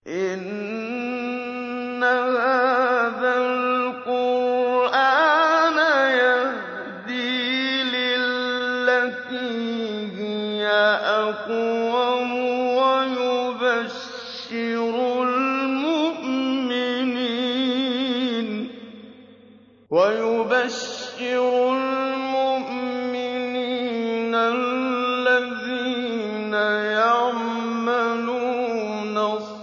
إِنَّ هَٰذَا الْقُرْآنَ يَهْدِي لِلَّتِي هِيَ أَقْوَمُ وَيُبَشِّرُ الْمُؤْمِنِينَ الَّذِينَ يَعْمَلُونَ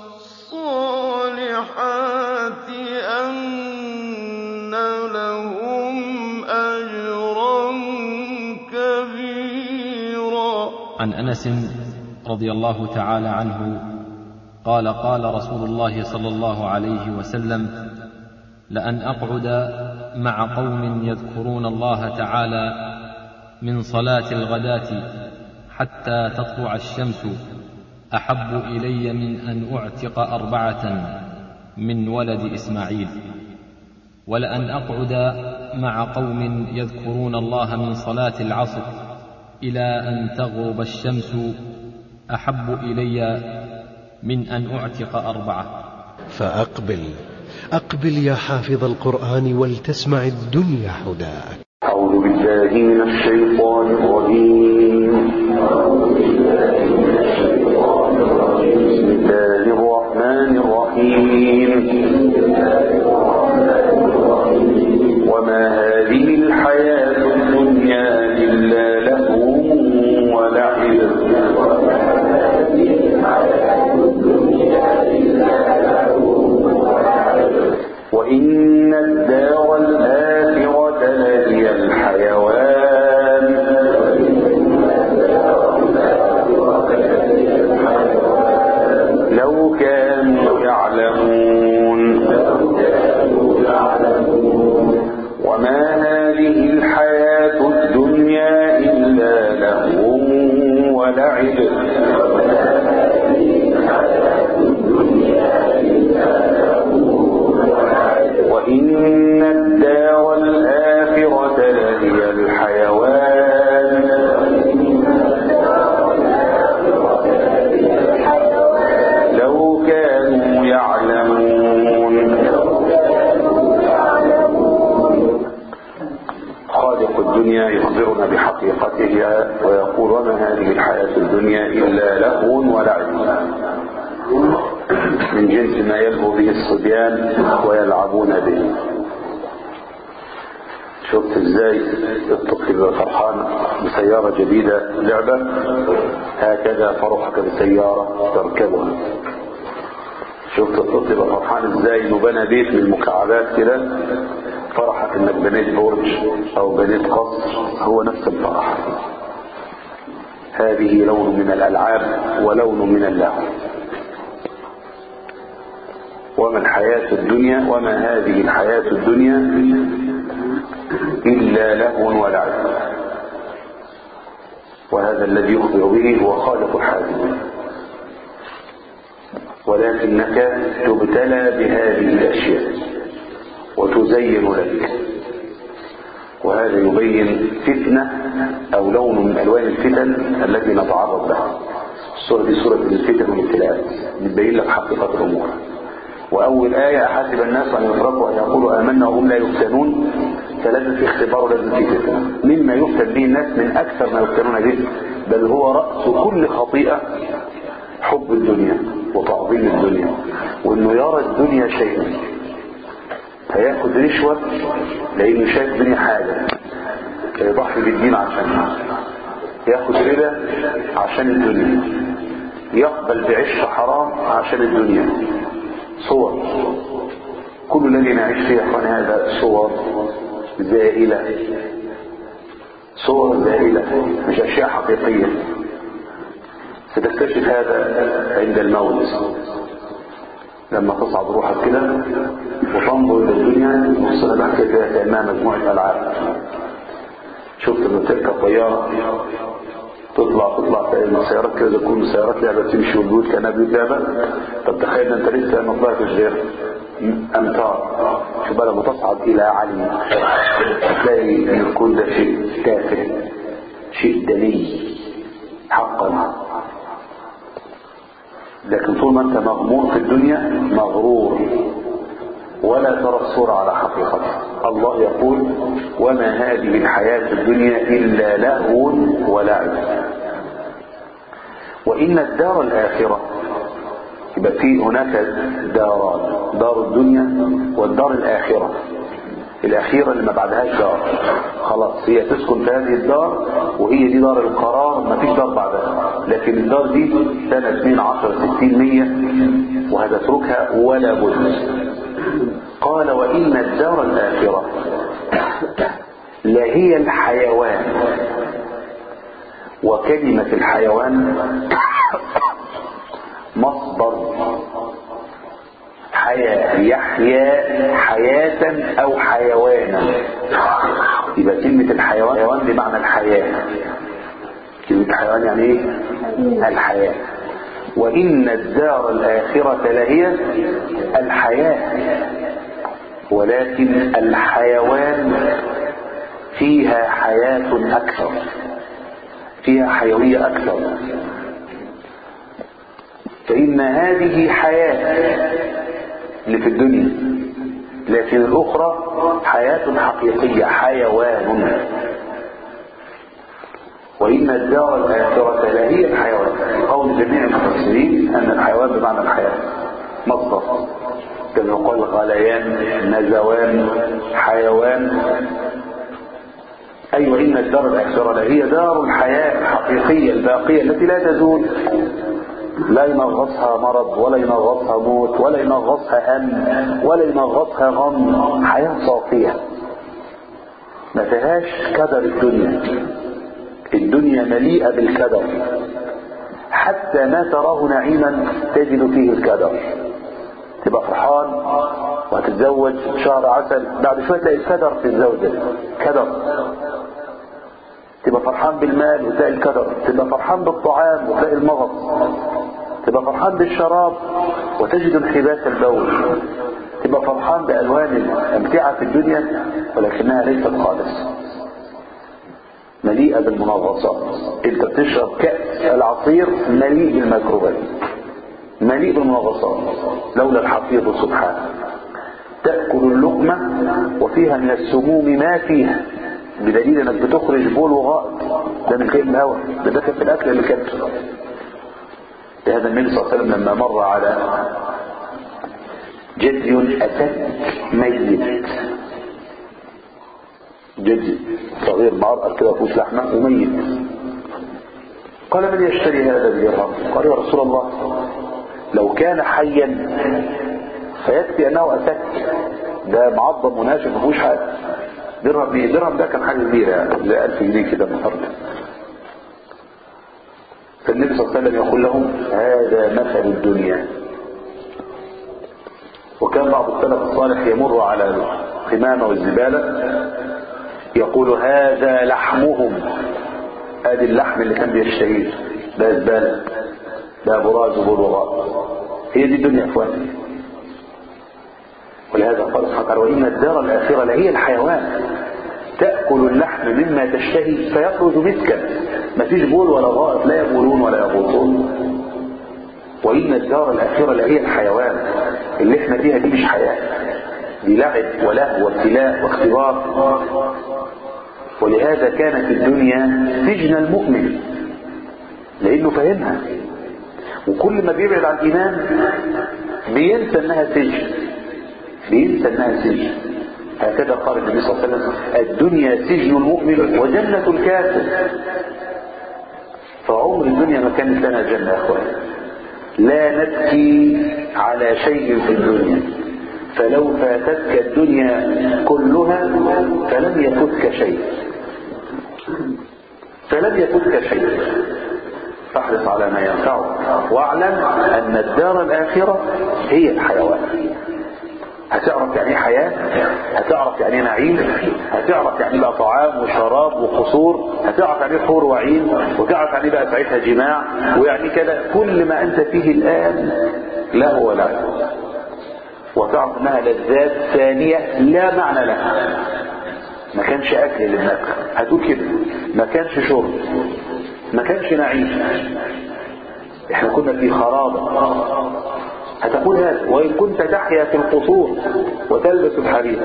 الصَّالِحَاتِ أَنَّ لَهُمْ أَجْرًا كَبِيرًا عن انس رضي الله تعالى عنه قال قال رسول الله صلى الله عليه وسلم لان اقعد مع قوم يذكرون الله تعالى من صلاه الغداه حتى تطلع الشمس احب الي من ان اعتق اربعه من ولد اسماعيل ولان اقعد مع قوم يذكرون الله من صلاه العصر الى ان تغرب الشمس احب الي من ان اعتق اربعه فأقبل أقبل يا حافظ القرآن ولتسمع الدنيا هداك أعوذ بالله من الشيطان الرجيم بسم الله الرحمن الرحيم وما هذه الحياة الدنيا إلا لهو ولعب وإن الدار الآخرة لهي الحيوان لو كانوا يعلمون وما هذه الحياة الدنيا إلا لهو ولعب وإن الدار الآخرة لهي الحيوان لو كانوا يعلمون خالق الدنيا يخبرنا بحقيقتها ويقول وما هذه الحياة الدنيا إلا لهو ولعب من جنس ما يلهو به الصبيان ويلعبون به شفت ازاي الطفل بيبقى فرحان بسيارة جديدة لعبة هكذا فرحك بسيارة تركبها شفت الطفل بيبقى فرحان ازاي انه بنى بيت من المكعبات كده فرحك انك بنيت برج او بنيت قصر هو نفس الفرح هذه لون من الالعاب ولون من اللهو وما الحياة الدنيا وما هذه الحياة الدنيا إلا لهو ولعب وهذا الذي يخبر به هو خالق الحادث ولكنك تبتلى بهذه الأشياء وتزين لك وهذا يبين فتنة أو لون من ألوان الفتن التي نتعرض لها السورة دي سورة الفتن والابتلاءات بتبين لك حقيقة الأمور وأول آية أحسب الناس أن يتركوا أن يقولوا آمنا وهم لا يفتنون فلازم في اختبار ولازم في فتنة مما يفتن به الناس من أكثر ما يفتنون به بل هو رأس كل خطيئة حب الدنيا وتعظيم الدنيا وإنه يرى الدنيا شيئا فياخد رشوة لأنه شايف الدنيا حاجة فيضحي بالدين عشانها ياخد ربا عشان الدنيا يقبل بعش حرام عشان الدنيا صور كل الذي نعيش فيه اخواني هذا صور زائلة صور زائلة مش اشياء حقيقية ستكتشف هذا عند الموت لما تصعد روحك كده وتنظر الى الدنيا وتصل بعد كده كانها مجموعة العاب شفت لما تركب طيارة تطلع تطلع تلاقي السيارات كده تكون سيارات لعبة تمشي والبيوت كانها بيوت لعبة طب تخيل انت لسه ما طلعتش غير امتار شوف بقى لما تصعد الى علي تلاقي ان الكون ده شيء تافه شيء دني حقا لكن طول ما انت مغمور في الدنيا مغرور ولا ترى الصورة على حقيقتها الله يقول وما هذه الحياة الدنيا إلا لهو ولعب وإن الدار الآخرة يبقى في هناك داران دار الدنيا والدار الآخرة الأخيرة اللي ما بعدهاش دار خلاص هي تسكن في هذه الدار وهي دي دار القرار ما فيش دار بعدها لكن الدار دي سنة 2 10 60 100 وهتتركها ولا بد قال وإن الدار الآخرة لهي الحيوان وكلمة الحيوان مصدر حياة يحيا حياة أو حيوانا يبقى كلمة الحيوان حيوان بمعنى الحياة كلمة حيوان يعني ايه الحياة وإن الدار الآخرة لهي الحياة ولكن الحيوان فيها حياة أكثر فيها حيوية أكثر فإن هذه حياة اللي في الدنيا لكن الأخرى حياة حقيقية حيوان وإن الدار الآخرة لهي الحيوان قول جميع المفسرين أن الحيوان بمعنى الحياة مصدر كما قال غليان نزوان حيوان أي أيوة وإن الدار الآخرة لهي دار الحياة الحقيقية الباقية التي لا تزول لا ينغصها مرض ولا ينغصها موت ولا ينغصها هم ولا ينغصها غم حياة صافية ما فيهاش كدر الدنيا الدنيا مليئة بالكدر حتى ما تراه نعيما تجد فيه الكدر تبقى فرحان وهتتزوج شهر عسل بعد شوية تلاقي الكدر في الزوجة كدر تبقى فرحان بالمال وتلاقي الكدر تبقى فرحان بالطعام وتلاقي المغص تبقى فرحان بالشراب وتجد انحباس البول تبقى فرحان بألوان الأمتعة في الدنيا ولكنها ليست خالص مليئة بالمنغصات انت بتشرب كأس العصير مليء بالميكروبات مليء بالمنغصات لولا الحفيظ سبحانه تأكل اللقمة وفيها من السموم ما فيها بدليل انك بتخرج بول وغائط ده من غير الهواء ده ده كان في الاكل اللي كانت لهذا النبي صلى الله عليه وسلم لما مر على جدي أتت ميت جدي صغير معرقل كده فوش لحمة وميت قال من يشتري هذا الدرهم قال يا رسول الله لو كان حيا فيكفي انه اتك ده معظم وناشف ما فيهوش حاجه درهم ايه درهم ده كان حاجه كبيره يعني زي 1000 جنيه كده النهارده فالنبي صلى الله عليه وسلم يقول لهم هذا مثل الدنيا وكان بعض السلف الصالح يمر على القمامة والزبالة يقول هذا لحمهم ادي اللحم اللي كان بيشتهيه ده زبالة ده براز وبرغاء هي دي الدنيا يا اخواني ولهذا قال سبحانه وتعالى وان الدار الاخره لهي الحيوان تاكل اللحم مما تشتهي فيخرج مسكا ما فيش بول ولا غائط لا يبولون ولا يغوطون وان الدار الاخره لهي الحيوان اللي احنا فيها دي مش حياه دي لعب ولهو وابتلاء واختبار ولهذا كانت الدنيا سجن المؤمن لانه فاهمها وكل ما بيبعد عن الايمان بينسى انها سجن بينسى انها سجن هكذا قال النبي صلى الله عليه وسلم الدنيا سجن المؤمن وجنة الكافر فعمر الدنيا ما كانت لنا جنة يا اخوان لا نبكي على شيء في الدنيا فلو فاتتك الدنيا كلها فلم يفتك شيء فلم يفتك شيء فاحرص على ما ينفعك واعلم ان الدار الاخرة هي الحيوان هتعرف يعني ايه حياة هتعرف يعني ايه نعيم هتعرف يعني بقى طعام وشراب وقصور هتعرف يعني ايه حور وعين وتعرف يعني بقى ساعتها جماع ويعني كده كل ما انت فيه الان لا هو لا وتعرف انها لذات ثانية لا معنى لها ما كانش اكل للنفخ هتقول كده ما كانش شرب ما كانش نعيم احنا كنا في خرابة هتقول هذا وإن كنت تحيا في القصور وتلبس الحرير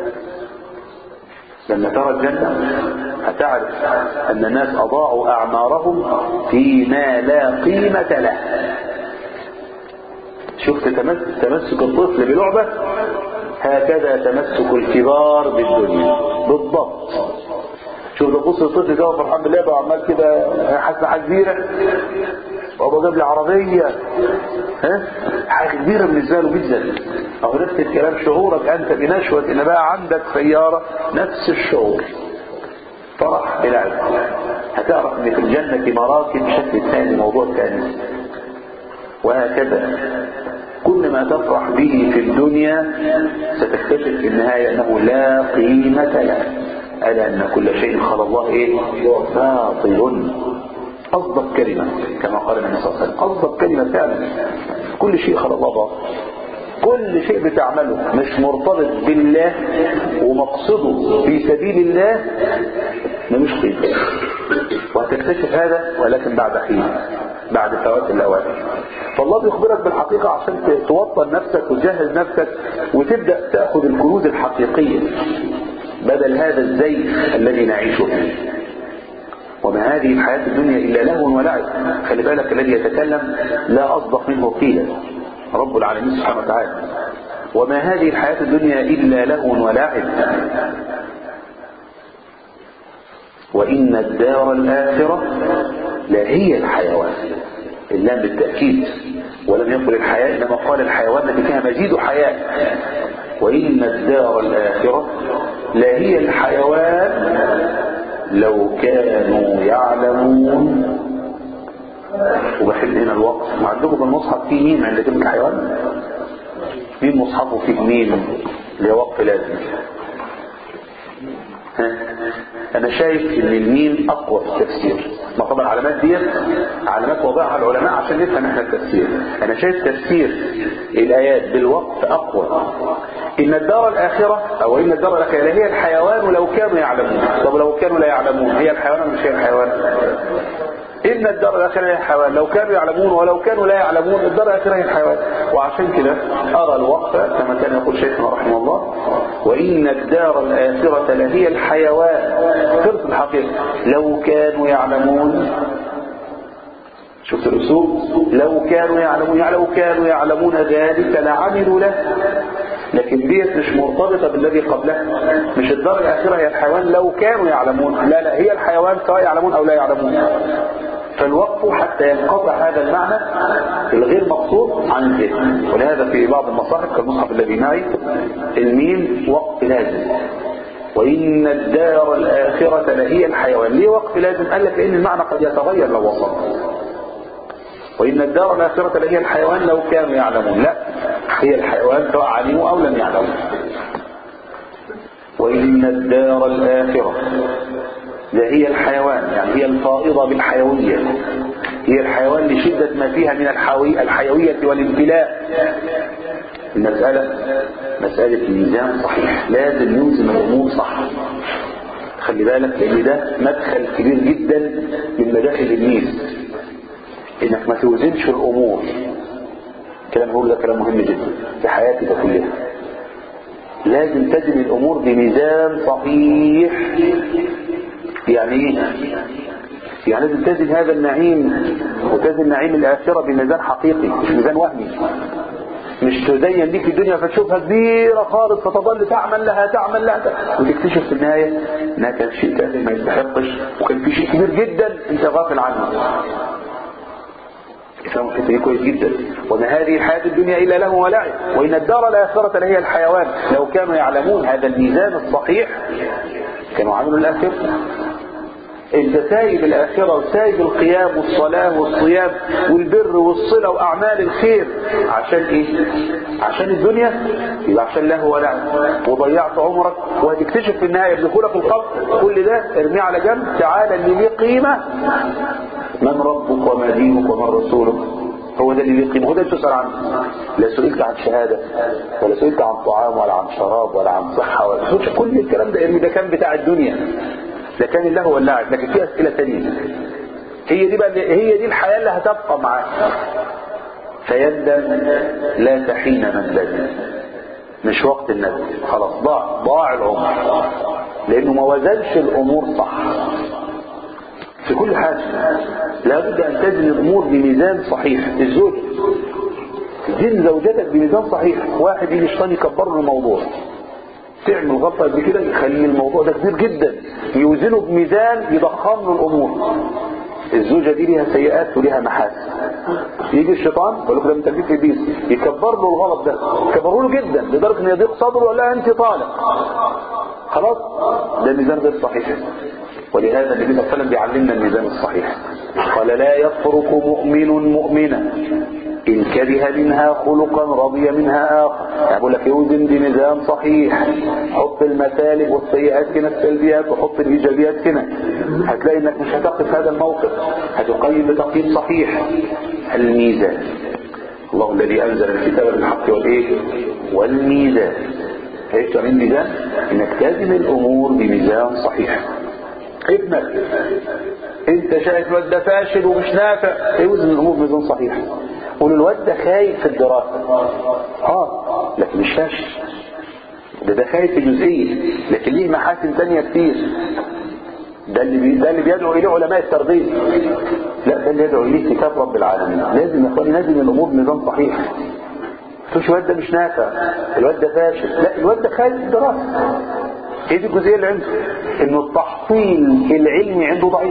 لما ترى الجنة هتعرف أن الناس أضاعوا أعمارهم فيما لا قيمة له شفت تمس- تمسك الطفل بلعبة هكذا تمسك الكبار بالدنيا بالضبط شوف ده بص الطفل ده فرحان باللعبة وعمال كده حاسس حاجة كبيرة وابو جاب لي عربية ها حاجة كبيرة بالنسبة له جدا أو نفس الكلام شعورك أنت بنشوة إن بقى عندك سيارة نفس الشعور فرح بلعب هتعرف ان في الجنة مراكب بشكل ثاني موضوع ثاني وهكذا كل ما تفرح به في الدنيا ستكتشف في النهاية انه لا قيمة له ألا أن كل شيء خلى الله إيه باطل أصدق كلمة كما قال النبي صلى الله عليه وسلم أصدق كلمة فعلا كل شيء خلى الله باطل كل شيء بتعمله مش مرتبط بالله ومقصده في سبيل الله ملوش قيمة وهتكتشف هذا ولكن بعد حين بعد فوات الأوان فالله بيخبرك بالحقيقة عشان توطن نفسك وتجهز نفسك وتبدأ تأخذ الكنوز الحقيقية بدل هذا الزيف الذي نعيشه فيه وما هذه الحياة الدنيا إلا لهو ولعب خلي بالك الذي يتكلم لا أصدق منه قيلا رب العالمين سبحانه وتعالى وما هذه الحياة الدنيا إلا لهو ولعب وإن الدار الآخرة لهي الحيوان اللام بالتأكيد ولم يقل الحياة إنما قال الحيوان التي فيها مزيد حياة وإن الدار الآخرة لهي الحيوان لو كانوا يعلمون وبحب هنا الوقت وعندكم المصحف فيه ميم عند كلمة حيوان مين مصحفه فيه ميم لوقف لازم ها؟ انا شايف ان الميم اقوى في التفسير ما طبعا العلامات ديت علامات وضعها العلماء عشان نفهم احنا التفسير انا شايف تفسير الايات بالوقف اقوى ان الدار الاخره او ان الدار الاخره هي الحيوان لو كانوا يعلمون طب لو كانوا لا يعلمون هي الحيوان ولا مش هي الحيوان إن الدار الآخرة هي الحيوان لو كانوا يعلمون ولو كانوا لا يعلمون الدار الآخرة هي الحيوان وعشان كده أرى الوقت كما كان يقول شيخنا رحمه الله وإن الدار الآخرة لهي الحيوان فرص الحقيقة لو كانوا يعلمون شفت الأسلوب لو كانوا يعلمون يعني لو كانوا يعلمون ذلك لعملوا له لكن ديت مش مرتبطة بالذي قبلها مش الدار الآخرة هي الحيوان لو كانوا يعلمون لا لا هي الحيوان سواء يعلمون أو لا يعلمون فالوقف حتى ينقطع هذا المعنى الغير مقصود عن الذهن ولهذا في بعض المصاحف كالمصحف الذي معي الميم وقف لازم وإن الدار الآخرة لهي الحيوان ليه وقف لازم قال لك لأن المعنى قد يتغير لو وصل وإن الدار الآخرة لهي الحيوان لو كانوا يعلمون لا هي الحيوان سواء علموا أو لم يعلموا وإن الدار الآخرة لهي الحيوان يعني هي الفائضة بالحيوية هي الحيوان لشدة ما فيها من الحيوية, الحيوية والامتلاء المسألة مسألة ميزان صحيح لازم نوزن الأمور صح خلي بالك لأن ده مدخل كبير جدا من مداخل الميز انك ما توزنش الامور كلام هو ده كلام مهم جدا في حياتك كلها لازم تزن الامور بميزان صحيح يعني ايه يعني لازم تزن هذا النعيم وتزن نعيم الاخره بميزان حقيقي مش ميزان وهمي مش تزين ليك الدنيا فتشوفها كبيرة خالص فتظل تعمل لها تعمل لها وتكتشف في النهاية انها كان شيء تافه ما يستحقش وكان في شيء كبير جدا انت غافل عنه يفهموا الحته دي كويس جدا وما هذه الحياة الدنيا إلا له ولعب وإن الدار الآخرة لهي الحيوان لو كانوا يعلمون هذا الميزان الصحيح كانوا عملوا الآخرة انت سايب الآخرة وسايب القيام والصلاة والصيام والبر والصلة وأعمال الخير عشان إيه؟ عشان الدنيا يبقى عشان له ولعب وضيعت عمرك وهتكتشف في النهاية بدخولك القبر كل ده ارميه على جنب تعالى اللي ليه قيمة من ربك وما دينك ومن رسولك هو ده اللي ليه قيمة هو ده اللي تسأل عنه لا سئلت عن شهادة ولا سئلت عن طعام ولا عن شراب ولا عن صحة ولا تسألش كل الكلام ده ارمي ده كان بتاع الدنيا ده كان الله واللاعب لكن في أسئلة تانية هي دي بقى هي دي الحياة اللي هتبقى معاك فيندم لا تحين من بدل مش وقت الندم خلاص ضاع ضاع العمر لانه ما وزنش الامور صح في كل حاجة لابد ان تزن الامور بميزان صحيح الزوج زن زوجتك بميزان صحيح واحد يجي الشيطان يكبر له الموضوع تعمل غلطة قد كده يخلي الموضوع ده كبير جدا يوزنه بميزان يضخم له الامور الزوجة دي ليها سيئات وليها محاسن يجي الشيطان يقول لك ده من تكليف ابليس يكبر له الغلط ده يكبره له جدا لدرجه ان يضيق صدره ولا لا انت طالق خلاص ده ميزان غير صحيح ولهذا النبي صلى الله عليه وسلم بيعلمنا الميزان الصحيح قال لا يفرق مؤمن مؤمنا إن كره منها خلقا رضي منها آخر يعني بقول لك يوزن بميزان صحيح حط المسالب والسيئات هنا السلبيات وحط الإيجابيات هنا هتلاقي إنك مش هتقف هذا الموقف هتقيم بتقييم صحيح الميزان الله الذي أنزل الكتاب بالحق والإيه والميزان ايش من الميزان انك تزن الامور بميزان صحيح ابنك انت شايف الواد ده فاشل ومش نافع اوزن الامور بميزان صحيح قول الواد ده خايف في الدراسه اه لكن مش فاشل ده ده خايف في جزئيه لكن ليه محاسن تانية كتير ده اللي بي... ده اللي بيدعو اليه علماء التربيه لا ده اللي يدعو اليه كتاب رب العالمين لازم يا اخواني لازم الامور بميزان صحيح تقولش الواد ده مش نافع الواد ده فاشل لا الواد ده خايف في الدراسه هي دي الجزئيه اللي عنده انه التحصيل العلمي عنده ضعيف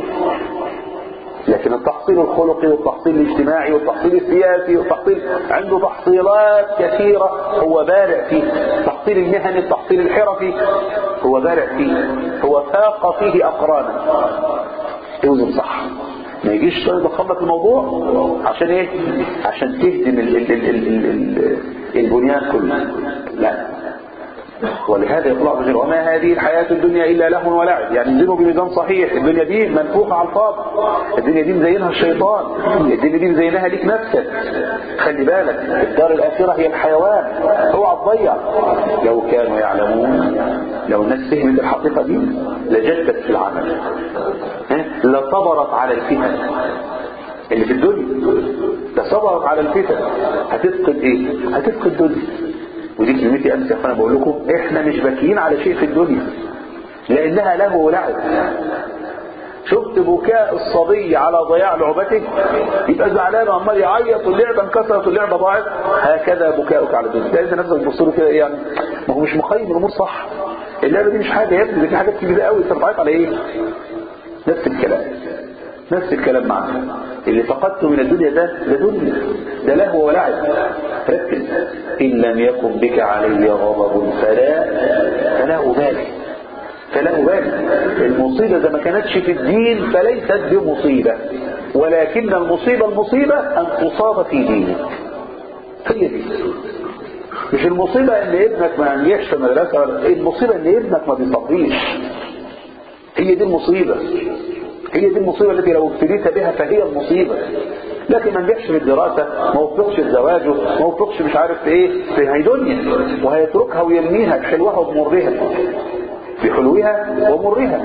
لكن التحصيل الخلقي والتحصيل الاجتماعي والتحصيل السياسي والتحصيل عنده تحصيلات كثيرة هو بارع فيه التحصيل المهني التحصيل الحرفي هو بارع فيه هو فاق فيه أقرانا اوزن صح ما يجيش يضخم لك الموضوع عشان ايه عشان تهدم ال ال ال ال ال البنيان كله لا ولهذا يقول الله عز وجل وما هذه الحياة الدنيا إلا لهو ولعب يعني زينوا بميزان صحيح الدنيا دي منفوخة على الفاضي الدنيا دي مزينها الشيطان الدنيا دي مزينها ليك نفسك خلي بالك الدار الآخرة هي الحيوان اوعى تضيع لو كانوا يعلمون لو الناس فهمت الحقيقة دي لجدت في العمل لصبرت على الفتن اللي في الدنيا لصبرت على الفتن هتفقد ايه هتفقد دنيا ودي كلمتي امس يا اخوانا بقول لكم احنا مش باكيين على شيء في الدنيا لانها له ولعب شفت بكاء الصبي على ضياع لعبته يبقى زعلان وعمال يعيط واللعبه انكسرت واللعبه ضاعت هكذا بكاؤك على الدنيا تلاقي نفسك تبص له كده يعني ما هو مش مقيم الامور صح اللعبه دي مش حاجه يا ابني دي في حاجات كبيره قوي انت بتعيط على ايه نفس الكلام نفس الكلام معك اللي فقدته من الدنيا ده ده دنيا ده لهو ولعب ركز إن لم يكن بك علي غضب فلا فلا أبالي فلا أبالي المصيبة إذا ما كانتش في الدين فليست بمصيبة ولكن المصيبة المصيبة أن تصاب في دينك هي دي مش المصيبة ان ابنك ما ينجحش في المدرسة المصيبة ان ابنك ما بيصليش هي دي المصيبة هي دي المصيبة التي لو ابتليت بها فهي المصيبة لكن ما نجحش في الدراسة ما وفقش في زواجه ما وفقش مش عارف في ايه في هي دنيا وهيتركها ويرميها بحلوها ومرها بحلوها ومرها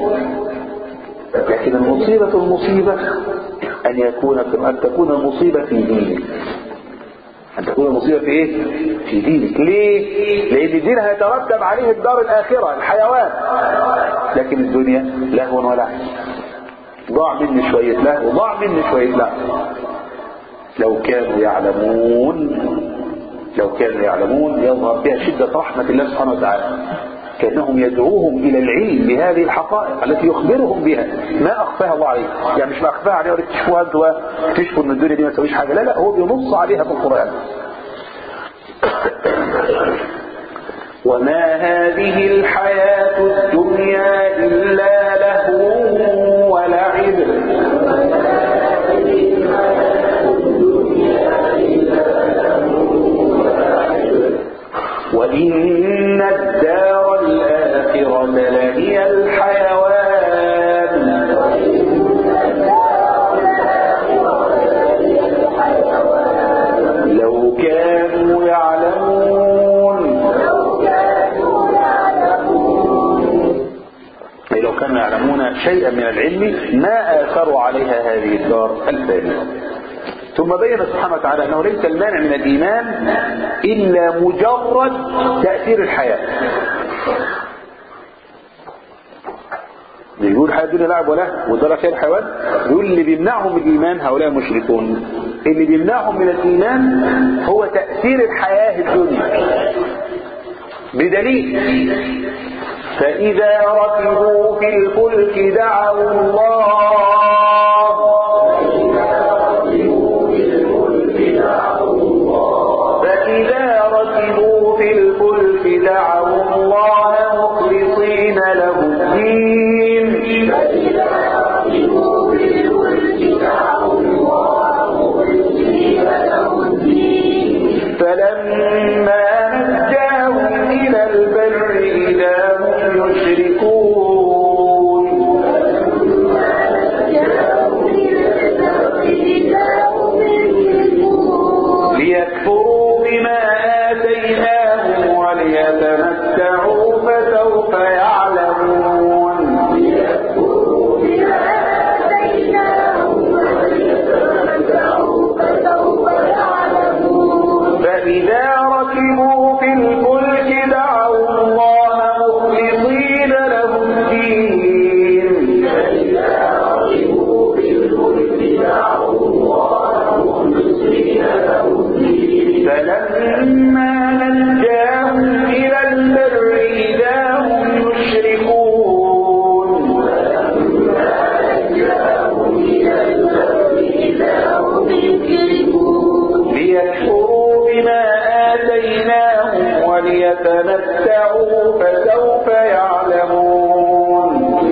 لكن المصيبة المصيبة أن يكون أن تكون المصيبة في دينك أن تكون المصيبة في إيه؟ في دينك ليه؟ لأن الدين هيترتب عليه الدار الآخرة الحيوان لكن الدنيا لهو ولا ضاع مني شوية لهو ضاع مني شوية لهو لو كانوا يعلمون لو كانوا يعلمون يظهر بها شدة رحمة الله سبحانه وتعالى كأنهم يدعوهم إلى العلم بهذه الحقائق التي يخبرهم بها ما أخفاها الله عليه يعني مش ما أخفاها عليه وتكتشفوها أنتوا تكتشفوا أن الدنيا دي ما تسويش حاجة لا لا هو بينص عليها في القرآن وما هذه الحياة الدنيا إلا لهو ولعب وإن الدار الآخرة لهي الحيوان لو كانوا يعلمون أي لو كانوا يعلمون شيئا من العلم ما آثروا عليها هذه الدار الفانية ثم بين سبحانه وتعالى أنه ليس المانع من الإيمان إلا مجرد تأثير الحياة مش بيقول الحياة الدنيا لعب ولا وده خير حيوان بيقول اللي بيمنعهم من الإيمان هؤلاء المشركون اللي بيمنعهم من الإيمان هو تأثير الحياة الدنيا بدليل فإذا ركبوا في الفلك دعوا الله فإذا ركبوا في الفلك دعوا الله مخلصين له الدين فلما نجاهم إلى البر إذا هم يشركون ليكفروا بما آتيناهم وليتمتعوا فسوف يعلمون فإذا ركبوا في الفلك دعوا الله مخلصين له الدين فلما نجاهم إلى البر إذا هم يشركون ليكفروا بما آتيناهم وليتمتعوا فسوف يعلمون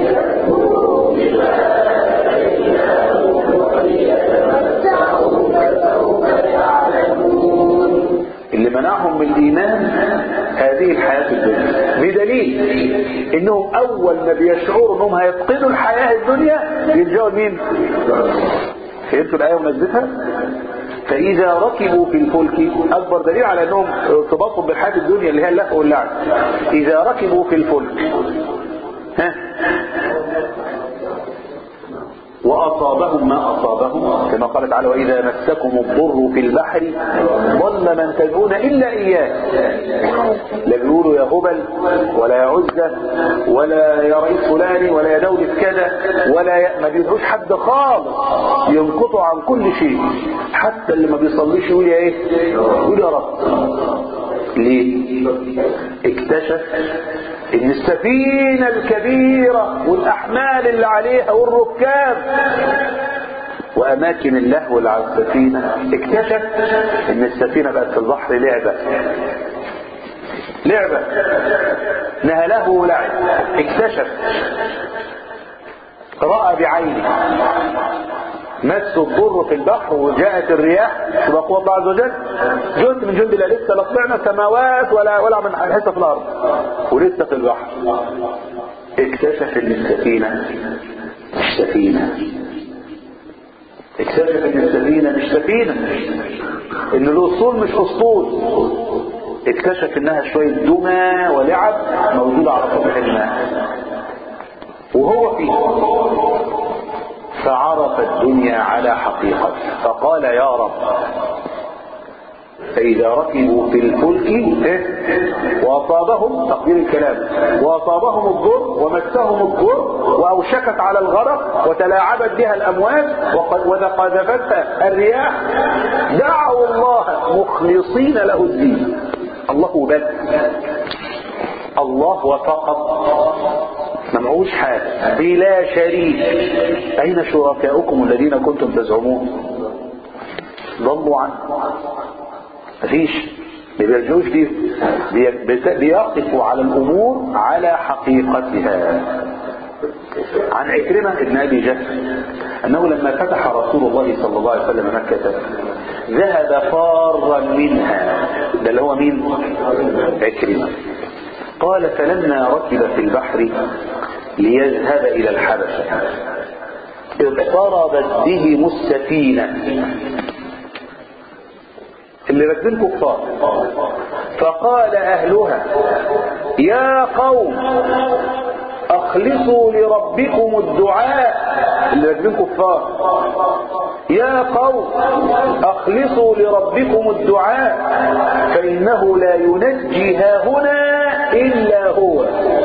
اللي منعهم من الإيمان هذه الحياة الدنيا بدليل انهم اول ما بيشعروا انهم هيفقدوا الحياة الدنيا يلجأوا لمين فهمتوا الآية ونزلتها فإذا ركبوا في الفلك أكبر دليل على أنهم ارتباطهم بالحياة الدنيا اللي هي اللهو واللعب إذا ركبوا في الفلك ها وأصابهم ما أصابهم كما قال تعالى وإذا مسكم الضر في البحر ضل من تدعون إلا إياه لا بيقولوا يا هبل ولا يا عزة ولا يا رئيس فلاني ولا يا دولة كذا ولا ي... ما بيدعوش حد خالص ينقطوا عن كل شيء حتى اللي ما بيصليش يقول يا ايه يقول يا رب ليه اكتشف ان السفينة الكبيرة والاحمال اللي عليها والركاب واماكن اللهو اللي على السفينة اكتشف ان السفينة بقت في البحر لعبة لعبة انها لهو ولعب اكتشف رأى بعينه مس الضر في البحر وجاءت الرياح تبقى قوة الله عز وجل جند من جند الله لسه لا طلعنا السماوات ولا ولا من حته في الارض ولسه في البحر اكتشف ان السفينة مش سفينة اكتشف ان السفينة مش سفينة ان الاسطول مش اسطول اكتشف انها شوية دمى ولعب موجودة على سطح الماء وهو فيه فعرف الدنيا على حقيقته فقال يا رب فإذا ركبوا في الفلك إيه؟ وأصابهم تقدير الكلام وأصابهم الضر ومسهم الضر وأوشكت على الغرق وتلاعبت بها الأمواج وقد وقذفتها الرياح دعوا الله مخلصين له الدين الله بس الله وفقط ممعوش حاجة بلا شريك أين شركاؤكم الذين كنتم تزعمون ضلوا عنه مفيش ما بيرجعوش دي بيقفوا على الأمور على حقيقتها عن عكرمة ابن أبي جهل أنه لما فتح رسول الله صلى الله عليه وسلم مكة ذهب فارا منها ده اللي هو مين عكرمة قال فلما ركب في البحر ليذهب إلى الحبشة اضطربت بهم السفينة اللي راكبين كفار فقال أهلها يا قوم أخلصوا لربكم الدعاء اللي راكبين كفار يا قوم أخلصوا لربكم الدعاء فإنه لا ينجي هاهنا إلا هو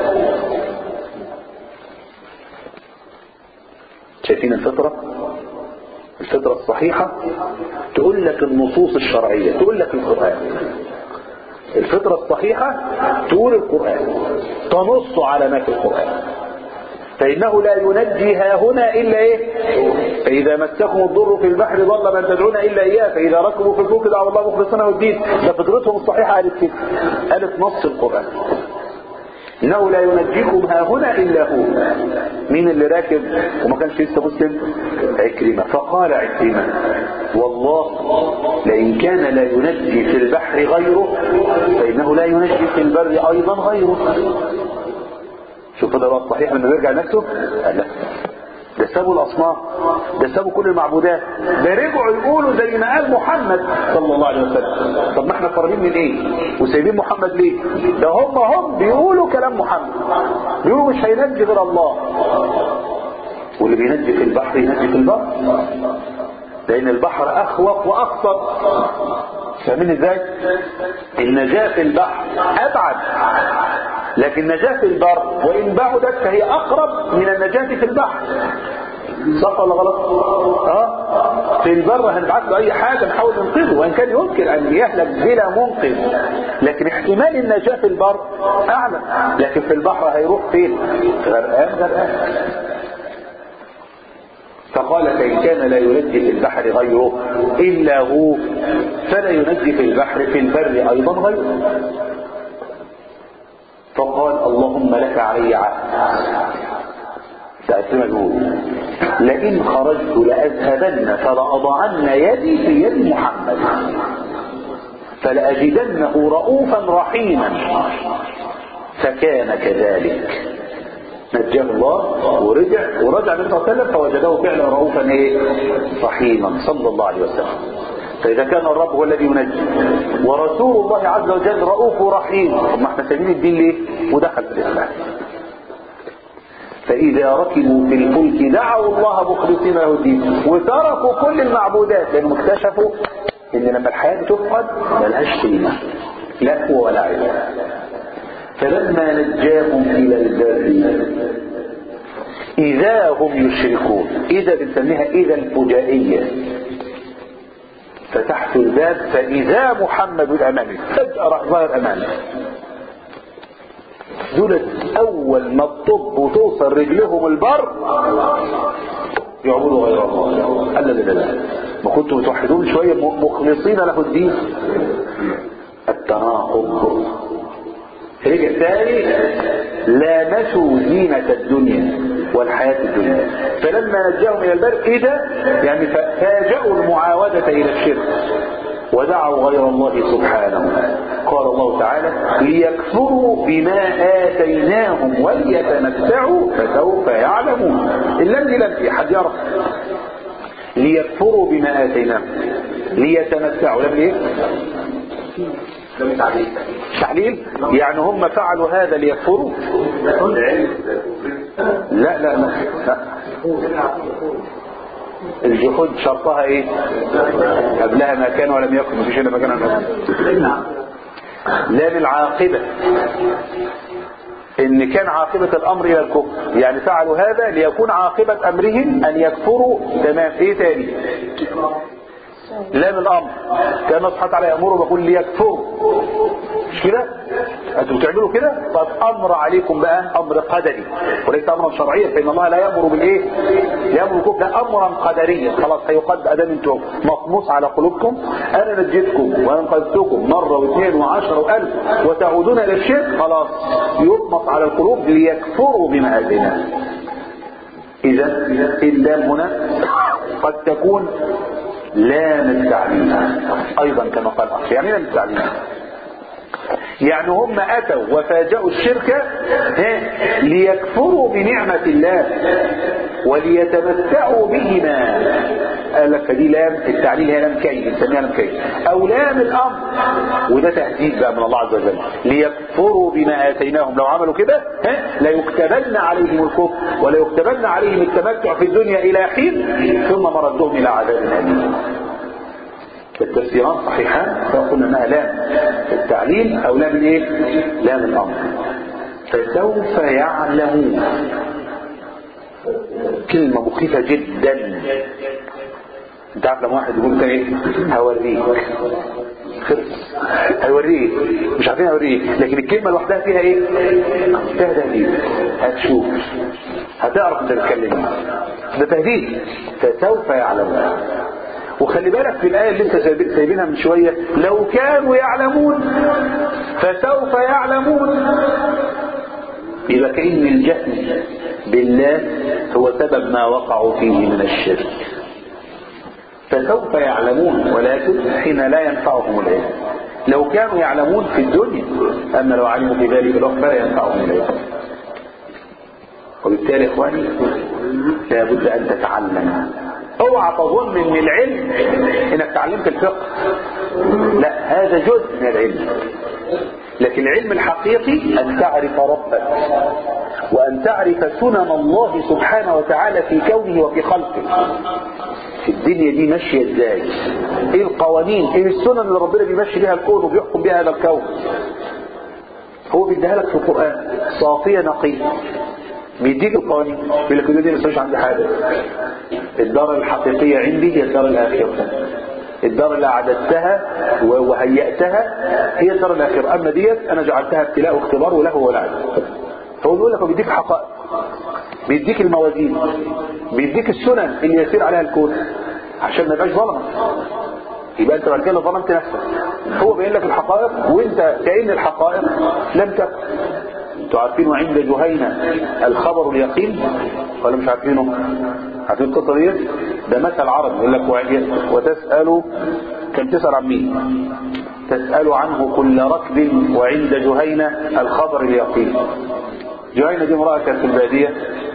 شايفين الفطرة الفطرة الصحيحة تقول لك النصوص الشرعية تقول لك القرآن الفطرة الصحيحة تقول القرآن تنص على ما في القرآن فإنه لا ينجي ها هنا إلا إيه فإذا مسكم الضر في البحر ضل من تدعون إلا إياه فإذا ركبوا في الفلك دعوا الله مخلصين له الدين ده فطرتهم الصحيحة قالت كده قالت نص القرآن إنه لا ينجيكم ها هنا إلا هو مين اللي راكب وما كانش لسه مسلم عكرمة فقال عكرمة والله لئن كان لا ينجي في البحر غيره فإنه لا ينجي في البر أيضا غيره شوف ده بقى الصحيح لما بيرجع نفسه قال لا ده سابوا الاصنام ده سابوا كل المعبودات ده رجعوا يقولوا زي ما قال محمد صلى الله عليه وسلم طب ما احنا فرامين من ايه وسايبين محمد ليه ده هم هم بيقولوا كلام محمد بيقولوا مش هينجي غير الله واللي بينجي في البحر ينجي في البحر لان البحر اخوف واخطر فاهمين ازاي النجاة في البحر ابعد لكن نجاة في البر وان بعدت فهي اقرب من النجاة في البحر صح ولا غلط اه في البر هنبعت له اي حاجة نحاول ننقذه وان كان يمكن ان يهلك بلا منقذ لكن احتمال النجاة في البر اعلى لكن في البحر هيروح فين غرقان غرقان فقال فإن كان لا ينجي في البحر غيره إلا هو فلا ينجي في البحر في البر أيضا غيره فقال اللهم لك علي عهد تأثير يقول لئن خرجت لأذهبن فلأضعن يدي في يد محمد فلأجدنه رؤوفا رحيما فكان كذلك نجاه الله ورجع ورجع النبي صلى الله عليه وسلم فوجده فعلا رؤوفا ايه رحيما صلى الله عليه وسلم فإذا كان الرب هو الذي ينجي ورسول الله عز وجل رؤوف رحيم طب ما احنا سايبين الدين ليه ودخل في الإسلام فإذا ركبوا في الفلك دعوا الله مخلصين له الدين وتركوا كل المعبودات لأنهم اكتشفوا إن لما الحياة تفقد ملهاش قيمة لا قوة ولا علم فلما نجاهم إلى البر إذا هم يشركون إذا بنسميها إذا الفجائية فتحت الباب فإذا محمد أمامي فجأة راح ظاهر أمامي دولت أول ما تطب وتوصل رجلهم البر يعبدوا غير الله قال لا لا لا ما كنتم توحدون شوية مخلصين له الدين التناقض رجع تاني لامسوا زينة الدنيا والحياة الدنيا فلما نجاهم إلى البر إذا يعني فاجأوا المعاودة إلى الشرك ودعوا غير الله سبحانه قال الله تعالى ليكفروا بما آتيناهم وليتمتعوا فسوف يعلمون اللم دي لم حد يعرف ليكفروا بما آتيناهم ليتمتعوا لم ايه تعليل يعني هم فعلوا هذا ليكفروا لا لا لا, لا. الجحود شرطها ايه قبلها ما كان ولم يكن مفيش الا ما كان لا بالعاقبة ان كان عاقبة الامر الى الكفر يعني فعلوا هذا ليكون عاقبة امرهم ان يكفروا تمام ايه تاني لام الامر كان الله سبحانه وتعالى يامره بيقول ليكفروا مش كده انتوا بتعملوا كده طب امر عليكم بقى امر قدري وليس امرا شرعيا فان الله لا يامر بالايه لا يامر بالكفر لا امرا قدريا خلاص هيقد ادام انتم مطموس على قلوبكم انا نجيتكم وانقذتكم مره واثنين وعشرة والف وتعودون الى الشرك خلاص يطمس على القلوب ليكفروا بما اتيناه اذا اللام هنا قد تكون لام التعليم ايضا كما قال اخ يعني لام التعليم يعني هم اتوا وفاجأوا الشرك ليكفروا بنعمة الله وليتمتعوا بهما قال لك فدي لام التعليل هي لام كي بنسميها لام كي او لام الامر وده تهديد بقى من الله عز وجل ليكفروا بما اتيناهم لو عملوا كده ها لا يكتبن عليهم الكفر ولا يكتبن عليهم التمتع في الدنيا الى حين ثم مردهم الى عذاب اليم التفسيران صحيحان فقلنا انها لام التعليل او لام الايه لام الامر فسوف يعلمون كلمة مخيفة جدا انت عارف لما واحد يقول كده ايه هوريك خلص هيوريك مش عارفين هوريك لكن الكلمة لوحدها فيها ايه فيها تهديد هتشوف هتعرف انت بتتكلم ده تهديد فسوف يعلمون وخلي بالك في الآية اللي انت سايبينها من شوية لو كانوا يعلمون فسوف يعلمون يبقى كأن الجهل بالله هو سبب ما وقعوا فيه من الشرك فسوف يعلمون ولكن حين لا ينفعهم العلم لو كانوا يعلمون في الدنيا أما لو علموا في ذلك الوقت فلا ينفعهم العلم وبالتالي إخواني لابد أن تتعلم اوعى تظن ان العلم انك تعلمت الفقه لا هذا جزء من العلم لكن العلم الحقيقي ان تعرف ربك وان تعرف سنن الله سبحانه وتعالى في كونه وفي خلقه في الدنيا دي ماشيه ازاي ايه القوانين ايه السنن اللي ربنا بيمشي بيها الكون وبيحكم بيها هذا الكون هو بيديها لك في القران صافيه نقيه بيديك القوانين بيقول لك دي مش عندي حاجه الدار الحقيقيه عندي هي الدار الاخره الدار اللي اعددتها وهيأتها هي الدار الاخره اما ديت انا جعلتها ابتلاء واختبار ولهو ولعب هو بيقول لك هو بيديك حقائق بيديك الموازين بيديك السنن اللي يسير عليها الكون عشان ما يبقاش ظلمه يبقى انت بعد كده ظلمت نفسك هو بيقول لك الحقائق وانت كأن الحقائق لم تكن انتوا عارفين وعند جهينة الخبر اليقين ولا مش عارفينه عارفين القصه ديت ده مثل عربي يقول لك وتسأل كم تسأل عن مين تسأل عنه كل ركب وعند جهينة الخبر اليقين جهينة دي امرأة كانت في البادية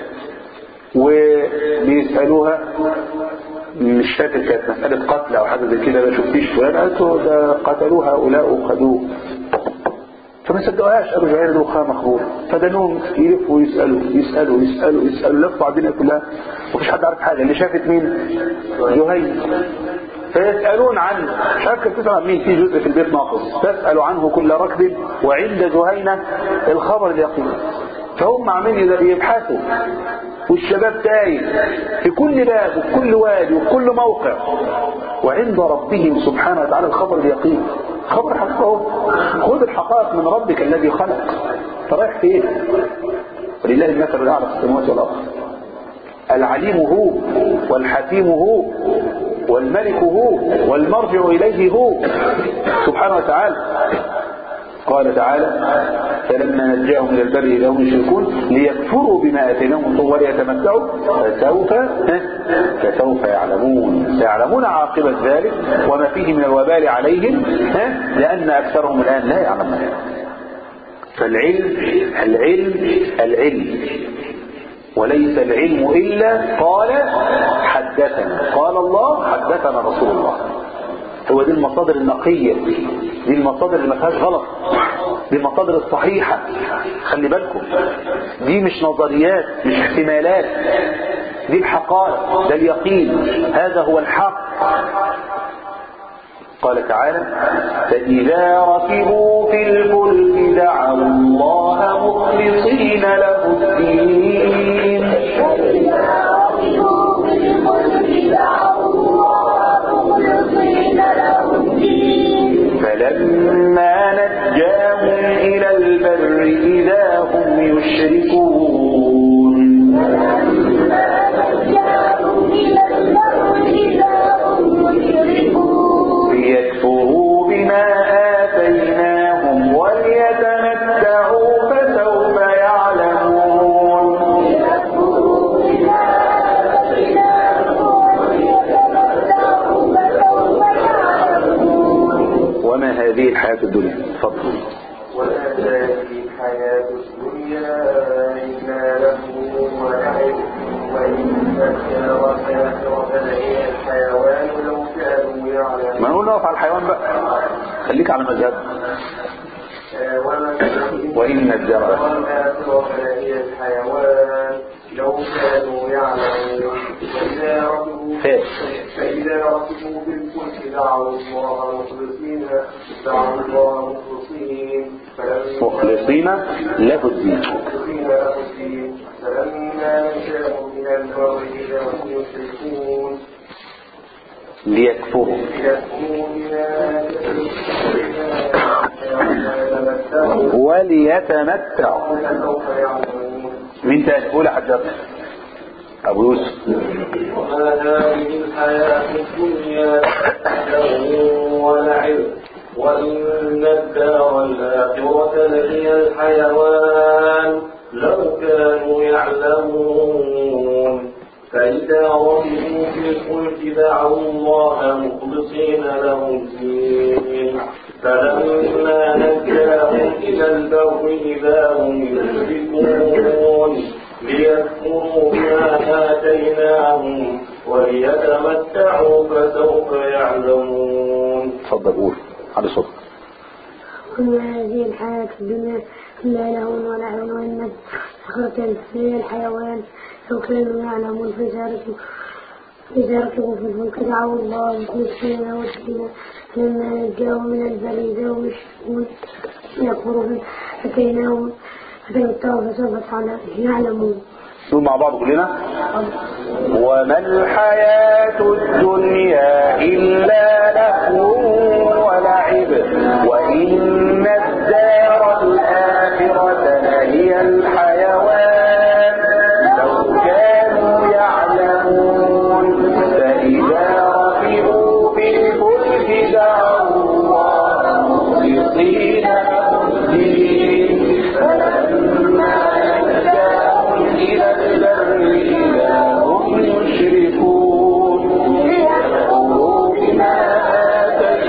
وبيسألوها مش فاكر كانت مسألة قتل أو حاجة زي كده ما شفتيش فلان قالت له ده قتلوه هؤلاء وخدوه فما صدقوهاش قالوا جهينة دي مخها مخبور فدنوهم يلفوا ويسألوا يسألوا يسألوا يسألوا لفوا على الدنيا كلها ومفيش حد عارف حاجة اللي شافت مين جهينة فيسألون عنه مش عارف كيف تسأل عن مين في جزء في البيت ناقص تسأل عنه كل ركب وعند جهينة الخبر اليقين فهم عاملين يبحثوا والشباب تايه في كل باب وفي كل وادي وفي كل موقع وعند ربهم سبحانه وتعالى الخبر اليقين خبر حقه خذ الحقائق من ربك الذي خلق فرايح فين ولله المثل الاعلى في السماوات والارض العليم هو والحكيم هو والملك هو والمرجع اليه هو سبحانه وتعالى قال تعالى فلما نجاهم الى البر اذا هم يشركون ليكفروا بما اتيناهم وليتمتعوا فسوف فسوف يعلمون سيعلمون عاقبة ذلك وما فيه من الوبال عليهم لأن أكثرهم الآن لا يعلمون فالعلم العلم العلم وليس العلم إلا قال حدثنا قال الله حدثنا رسول الله هو دي المصادر النقية دي المصادر اللي ما فيهاش غلط دي المصادر الصحيحة خلي بالكم دي مش نظريات مش احتمالات دي الحقائق ده اليقين هذا هو الحق قال تعالى فإذا ركبوا في الفلك دعوا الله مخلصين له الدين فلما نجاهم إلى البر إذا هم يشركون ليكفروا بما آتيناهم وليتمتعوا فسوف يعلمون وما هذه الحياة الدنيا تفضل ولا تأتي الحياة الدنيا إلا له ولعب وإن الدار الآخرة لهي الحيوان لو كانوا ما يعلمون نقول نقف على الحيوان بقى خليك على مذهب آه، وما وإن الدار والآخرة لهي الحيوان لو كانوا يعلمون فإذا ركبوا خير. فإذا ركبوا في الفلك دعوا الله مخلصين دعوا الله مخلصين فلما مخلصين له الدين مخلصين له الدين فلما نجاهم من البر إذا هم يشركون ليكفروا ليكفروا بما تمتعوا وليتمتعوا فسوف يعلمون مين تاني قول يا حجاج ابو يوسف وما هذه الحياة الدنيا لهو ولعب وإن الدار الآخرة لهي الحيوان لو كانوا يعلمون فإذا ركبوا في الفلك دعوا الله مخلصين له الدين فلما نجاهم إلى البر إذا هم يشركون ليكفروا بما آتيناهم وليتمتعوا فسوف يعلمون اتفضل قول على صوتك وما هذه الحياة الدنيا إلا له ولعب وإن الآخرة هي الحيوان لو كانوا يعلمون فشاركوا إذا ركبوا في الفلك دعوا الله مخلصين له الدين فلما نجاهم من البر إذا هم يشركون يكفروا به أتيناهم فتمتعوا فسوف يعلمون نقول مع بعض كلنا وما الحياة الدنيا إلا لهو ولعب وإن الدار الآخرة لهي الحيوان لو كانوا يعلمون فإذا ركبوا في الفلك دعوا الله مخلصين له الدين فلما نجاهم إلى البر إذا هم يشركون ليكفروا بما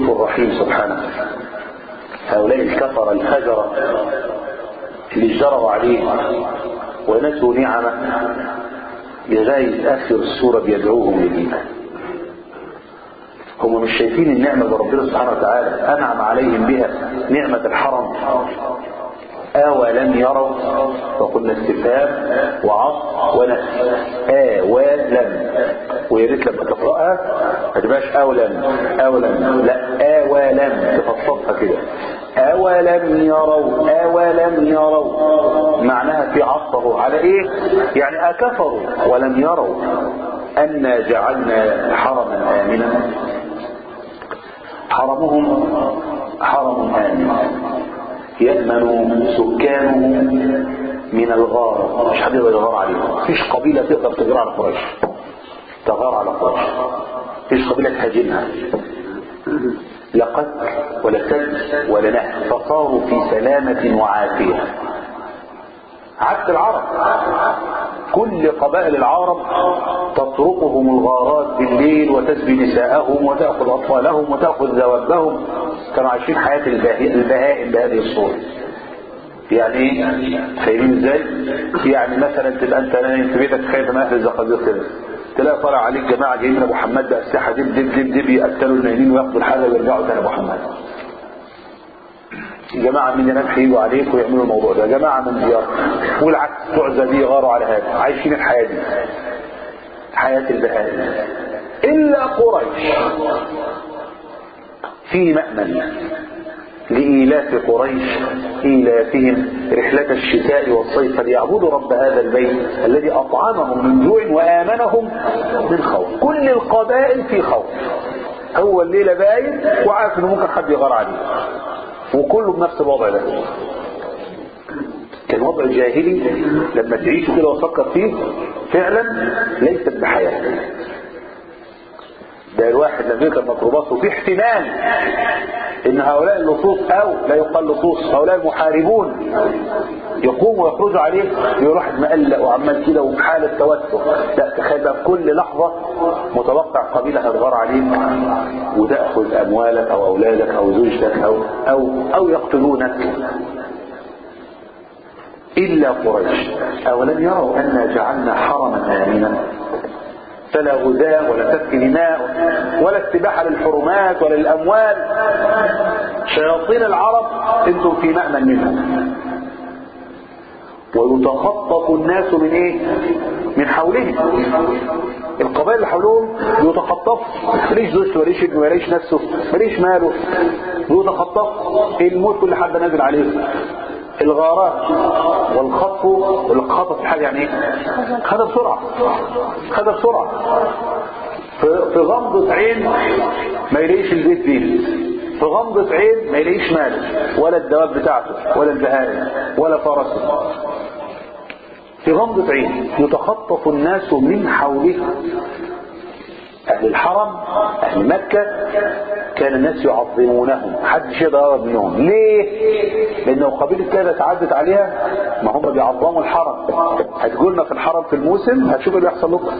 رؤوف رحيم سبحانه هؤلاء الكفر الفجرة اللي اجروا عليه ونسوا نعمه لغاية آخر السورة بيدعوهم للإيمان هم مش شايفين النعمة اللي ربنا سبحانه وتعالى أنعم عليهم بها نعمة الحرم أولم يروا وقلنا استفهام وعصر ونفي أولم ويا ريت لما تقرأها ما تبقاش أولم أولم لا أولم تفصلها كده أولم يروا أولم يروا معناها في عصره على إيه يعني أكفروا ولم يروا أنا جعلنا حرما آمنا حرمهم حرم آمن يأمن سكانه من الغار مش حد يقدر يغار عليهم مفيش قبيلة تقدر تغار على قريش تغار على قريش مفيش قبيلة تهاجمها لا قتل ولا سد ولا نهب فصاروا في سلامة وعافية عكس العرب كل قبائل العرب تطرقهم الغارات بالليل وتسبي نساءهم وتأخذ أطفالهم وتأخذ ذوابهم كانوا عايشين حياة البهائم بهذه الصورة يعني ايه فاهمين ازاي يعني مثلا تبقى انت نايم في بيتك خايف من اهل الزقازيق كده تلاقي طالع عليك جماعه جايين من ابو حماد باسلحه دب دب دب دب يقتلوا النايمين وياخدوا الحاجه ويرجعوا تاني ابو حماد جماعة من ينام هيجوا عليك ويعملوا الموضوع ده جماعة من ديار والعكس تعزى دي يغاروا على هذا عايشين الحياة دي حياة البهائم إلا قريش في مأمن لإيلاف قريش إيلافهم رحلة الشتاء والصيف ليعبدوا رب هذا البيت الذي أطعمهم من جوع وآمنهم من خوف كل القبائل في خوف هو الليلة بايت وعارف انه ممكن حد يغار عليه وكله بنفس الوضع ده كان وضع جاهلي لما تعيش كده وتفكر فيه فعلا ليست بحياة ده الواحد لما يركب ميكروباص وفي احتمال ان هؤلاء اللصوص او لا يقال لصوص هؤلاء المحاربون يقوموا ويخرجوا عليه يروح مقلق وعمال كده وبحالة توتر لا تخيل بقى في كل لحظة متوقع قبيلة هتغار عليك وتأخذ أموالك أو أولادك أو زوجتك أو أو أو يقتلونك إلا قريش أولم يروا أنا جعلنا حرما آمنا فلا غزاة ولا سفك دماء ولا استباحة للحرمات ولا للأموال شياطين العرب انتم في مأمن منهم ويتخطف الناس من ايه من حولهم القبائل اللي حولهم بيتخطف ماليش زوجته ماليش ابنه ماليش نفسه ماليش ماله بيتخطف الموت كل حد نازل عليه الغارات والخطف والخطف حاجه يعني ايه خدها بسرعه خدها بسرعه في غمضة عين ما يلاقيش البيت فيه في غمضة عين ما يلاقيش ماله ولا الدواب بتاعته ولا البهائم ولا فرسه في غمضة عين يتخطف الناس من حوله أهل الحرم أهل مكة كان الناس يعظمونهم حدش يقدر يقرب منهم ليه؟ لأنه قبيلة كده تعدت عليها ما هم بيعظموا الحرم هتقولنا في الحرم في الموسم هتشوف اللي بيحصل لكم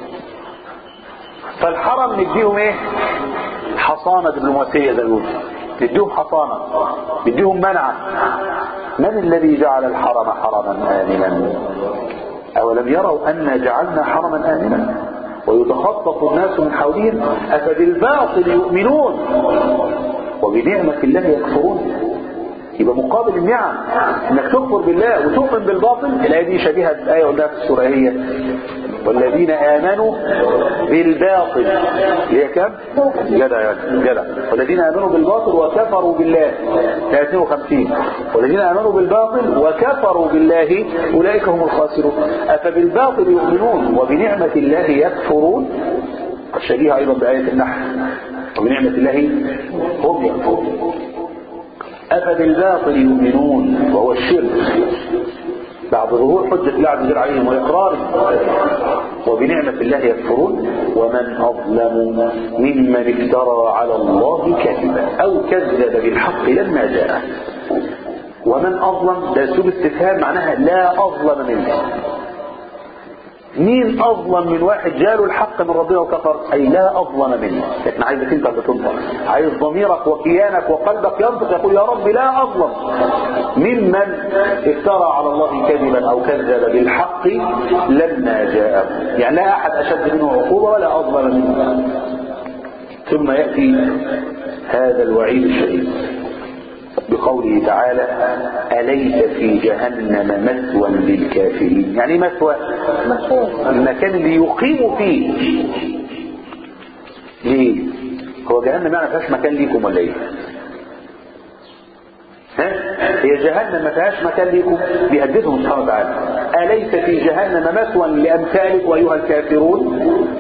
فالحرم نديهم ايه؟ حصانة دبلوماسية زي ما نديهم حصانة نديهم منعة من الذي جعل الحرم حرما آمنا أولم يروا أن جعلنا حرما آمنا ويتخطف الناس من حولهم أفبالباطل يؤمنون وبنعمة الله يكفرون يبقى مقابل النعم انك تكفر بالله وتؤمن بالباطل الايه دي شبيهه بايه قلناها في السوره هي والذين امنوا بالباطل هي كم جدع يعني جدع والذين امنوا بالباطل وكفروا بالله 52 والذين امنوا بالباطل وكفروا بالله اولئك هم الخاسرون افبالباطل يؤمنون وبنعمه الله يكفرون شبيهه ايضا بايه النحل وبنعمه الله هم يكفرون أفبالباطل يؤمنون وهو الشرك بعد ظهور حجة الله عز وجل عليهم وإقرارهم وبنعمة الله يكفرون ومن أظلم ممن افترى على الله كذبا أو كذب بالحق لما جاءه ومن أظلم ده أسلوب استفهام معناها لا أظلم منه مين اظلم من واحد جاله الحق من ربنا وكفر اي لا اظلم منه لكن عايزك انت اللي تنطق عايز ضميرك وكيانك وقلبك ينطق يقول يا رب لا اظلم ممن افترى على الله كذبا او كذب بالحق لما جاءه يعني لا احد اشد منه عقوبه ولا اظلم منه ثم ياتي هذا الوعيد الشديد بقوله تعالى أليس في جهنم مثوى للكافرين يعني مثوى المكان اللي يقيم فيه ليه هو جهنم يعني ما فيهاش مكان ليكم ولا ايه ها هي جهنم ما فيهاش مكان ليكم بيهددهم سبحانه وتعالى أليس في جهنم مثوى لأمثالكم أيها الكافرون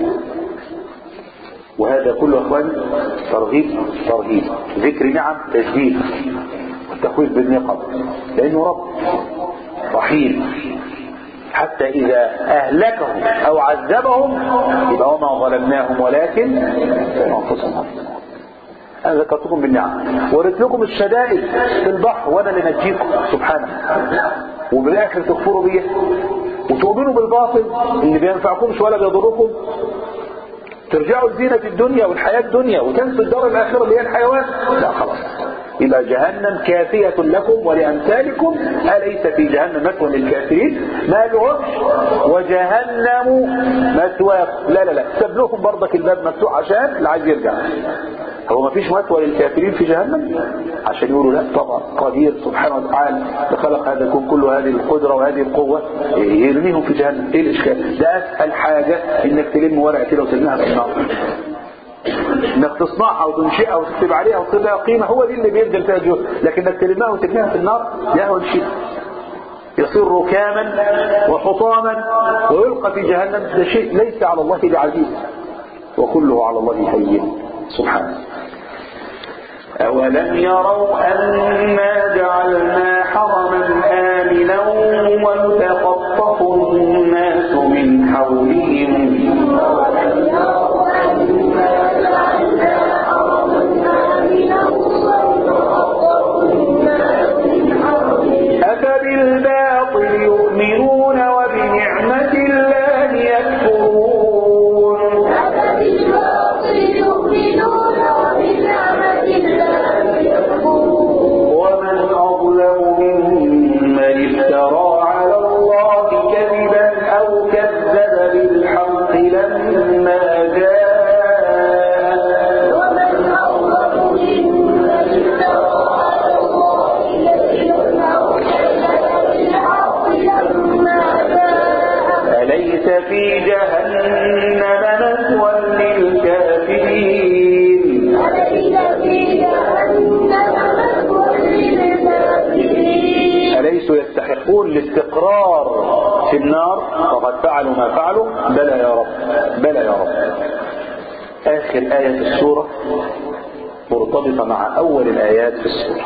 وهذا كله اخوان ترغيب ترهيب ذكر نعم تجديد والتخويف بالنقم لانه رب رحيم حتى اذا اهلكهم او عذبهم يبقى وما ظلمناهم ولكن انفسهم انا ذكرتكم بالنعم ورث لكم الشدائد في البحر وانا اللي نجيكم سبحانه وبالاخر تكفروا بيه وتؤمنوا بالباطل اللي بينفعكمش ولا بيضركم ترجعوا لزينة الدنيا والحياة الدنيا وتنسوا الدار الآخرة اللي هي الحيوان لا خلاص يبقى جهنم كافية لكم ولأمثالكم أليس في جهنم مثوى للكافرين ما لهمش وجهنم مثواكم لا لا لا ساب لهم برضك الباب مفتوح عشان اللي عايز يرجع هو ما فيش مثوى للكافرين في جهنم عشان يقولوا لا طبعا قدير سبحانه وتعالى خلق هذا الكون كله هذه القدرة وهذه القوة يرميهم في جهنم ايه الاشكال ده اسهل حاجة انك تلم ورقة كده وترميها في النار انك تصنعها وتنشئها وتكتب عليها وتصير لها قيمة هو دي اللي بيبذل فيها جهد لكن انك تلمها وترميها في النار ده هو الشيء يصير ركاما وحطاما ويلقى في جهنم ده شيء ليس على الله بعزيز وكله على الله هين سبحانه أولم يروا أنا جعلنا حرما آمنا ويتخطف الناس من حولهم أفبالباطل يؤمنون وبنعمة الله يكفرون ومن أظلم ممن افترى على الله كذبا أو كذب بالحق لما جاء أليس في جهنم مثوى للكافرين أليسوا يستحقون الاستقرار في النار فقد فعلوا ما فعلوا بلى يا رب بلى يا رب آخر آية في السورة مرتبطة مع أول الآيات في السورة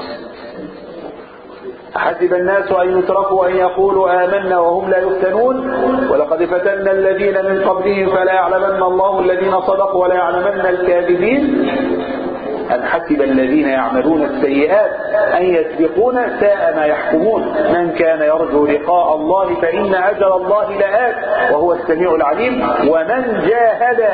حسب الناس أن يتركوا أن يقولوا آمنا وهم لا يفتنون ولقد فتنا الذين من قبلهم فلا يعلمن الله الذين صدقوا ولا يعلمن الكاذبين أن حسب الذين يعملون السيئات أن يسبقون ساء ما يحكمون من كان يرجو لقاء الله فإن أجل الله لآت وهو السميع العليم ومن جاهد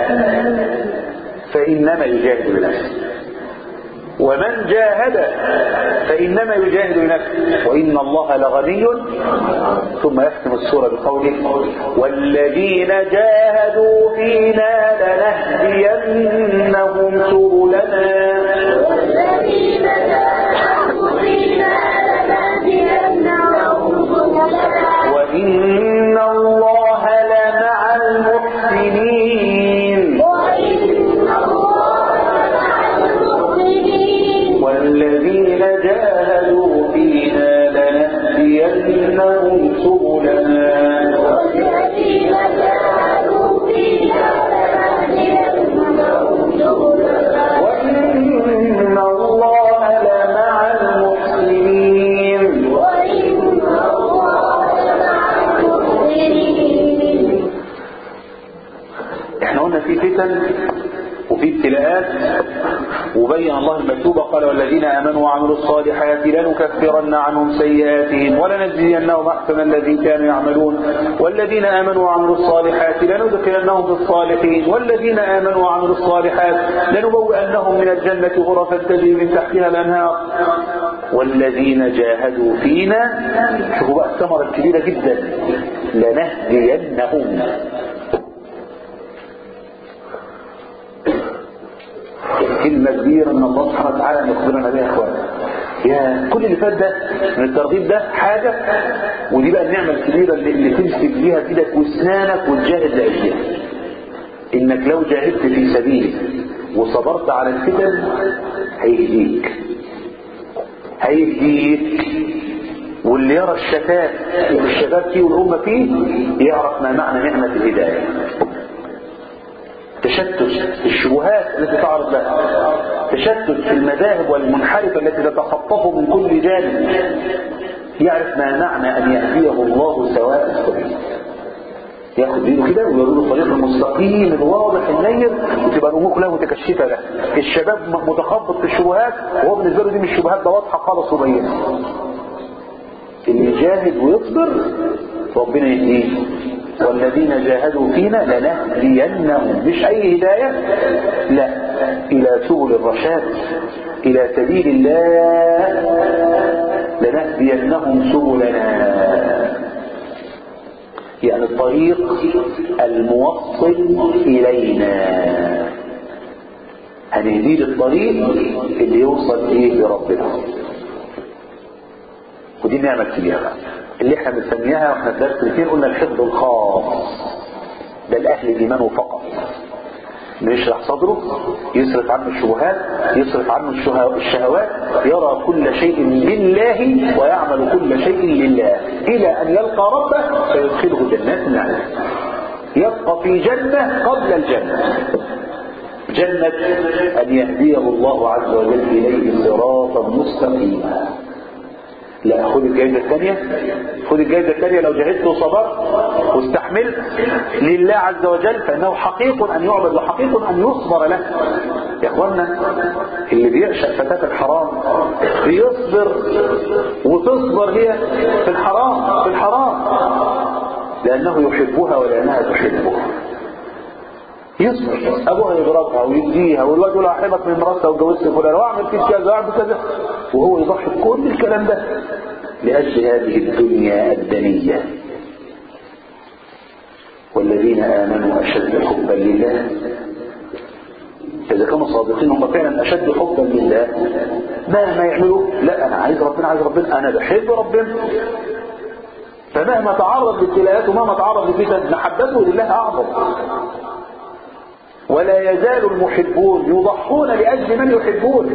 فإنما يجاهد بنفسه ومن جاهد فإنما يجاهد بنفسه وإن الله لغني ثم يختم السورة بقوله والذين جاهدوا فينا لنهدينهم سبلنا وإن الله لمع المحسنين والذين جاهدوا فينا لنهدينهم سبلنا وبين الله المكتوبة قال والذين آمنوا وعملوا الصالحات لنكفرن عنهم سيئاتهم ولنجزينهم أحسن الذي كانوا يعملون والذين آمنوا وعملوا الصالحات لندخلنهم في الصالحين والذين آمنوا وعملوا الصالحات لنبوئنهم من الجنة غرفا تجري من تحتها الأنهار والذين جاهدوا فينا شوفوا بقى الثمرة الكبيرة جدا لنهدينهم كلمة كبيرة من الله سبحانه وتعالى أن يخبرنا بها يا إخوان يا كل اللي فات ده من الترغيب ده حاجة ودي بقى النعمة الكبيرة اللي, اللي تمسك بيها في ايدك واسنانك وتجاهد لأجلها إنك لو جاهدت في سبيله وصبرت على الفتن هيهديك هيهديك واللي يرى الشتات اللي الشباب فيه والأمة فيه يعرف ما معنى نعمة الهداية تشتت الشبهات التي تعرض لها تشتت في المذاهب والمنحرفة التي تتخطف من كل جانب يعرف ما معنى أن يهديه الله سواء السبيل ياخد بيده كده ويقول له الطريق المستقيم الواضح النير وتبقى الامور كلها متكشفه له الشباب متخبط في الشبهات وهو بالنسبه له دي مش شبهات ده واضحه خالص وبينه اللي يجاهد ويصبر ربنا يهديه والذين جاهدوا فينا لنهدينهم مش اي هدايه لا الى سبل الرشاد الى سبيل الله لنهدينهم سبلنا يعني الطريق الموصل إلينا هنهديه الطريق اللي يوصل إيه لربنا ودي نعمة كبيرة اللي احنا بنسميها واحنا في درس الاثنين قلنا الحفظ الخاص ده الأهل الإيمان فقط يشرح صدره يصرف عنه الشبهات يصرف عنه الشهوات يرى كل شيء لله ويعمل كل شيء لله إلى أن يلقى ربه فيدخله جنات النعيم يبقى في جنة قبل الجنة جنة أن يهديه الله عز وجل إليه صراطا مستقيما لا خد الجائزة الثانية خد الجائزة الثانية لو جهدت وصبرت واستحملت لله عز وجل فإنه حقيق أن يعبد وحقيق أن يصبر له يا اخوانا اللي بيعشق فتاة الحرام بيصبر وتصبر هي في الحرام في الحرام لأنه يحبها ولأنها تحبه يصبر ابوها يضربها ويديها والواد يقول احرمك من مراتها وجوزت فلان واعمل فيك كذا واعمل كذا وهو يضحي بكل الكلام ده لاجل هذه الدنيا الدنيه والذين امنوا اشد حبا لله اذا كانوا صادقين هم فعلا اشد حبا لله مهما يعملوا لا انا عايز ربنا عايز ربنا انا بحب ربنا فمهما تعرض لابتلاءات ومهما تعرض لفتن محبته لله اعظم ولا يزال المحبون يضحون لأجل من يحبون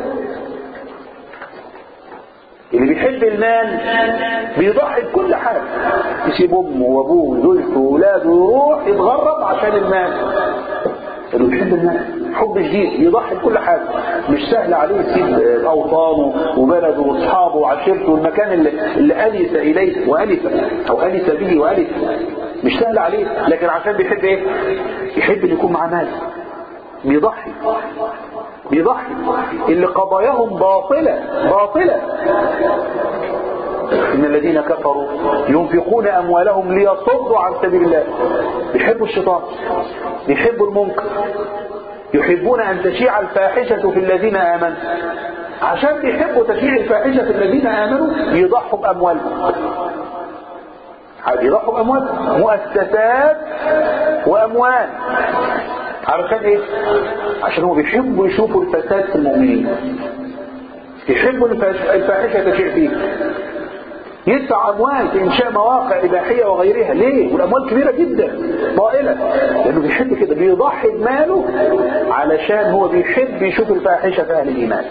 اللي بيحب المال بيضحي بكل حاجة يسيب أمه وأبوه وزوجته وأولاده ويروح يتغرب عشان المال اللي بيحب المال حب شديد يضحي بكل حاجة مش سهل عليه يسيب أوطانه وبلده وأصحابه وعشيرته والمكان اللي, اللي ألس إليه وألف أو ألس به وألف مش سهل عليه لكن عشان بيحب ايه يحب ان يكون معاه مال بيضحي بيضحي اللي قضاياهم باطلة باطلة إن الذين كفروا ينفقون أموالهم ليصدوا عن سبيل الله يحبوا الشيطان يحبوا المنكر يحبون أن تشيع الفاحشة في الذين آمنوا عشان بيحبوا تشيع الفاحشة في الذين آمنوا يضحوا بأموالهم يضحوا بأموال مؤسسات وأموال علشان ايه عشان هم بيحبوا يشوفوا الفساد في المؤمنين يحبوا الفاحشة تشيع فيه يدفع أموال في إنشاء مواقع إباحية وغيرها ليه؟ والأموال كبيرة جدا طائلة لأنه بيحب كده بيضحي بماله علشان هو بيحب يشوف الفاحشة في أهل الإيمان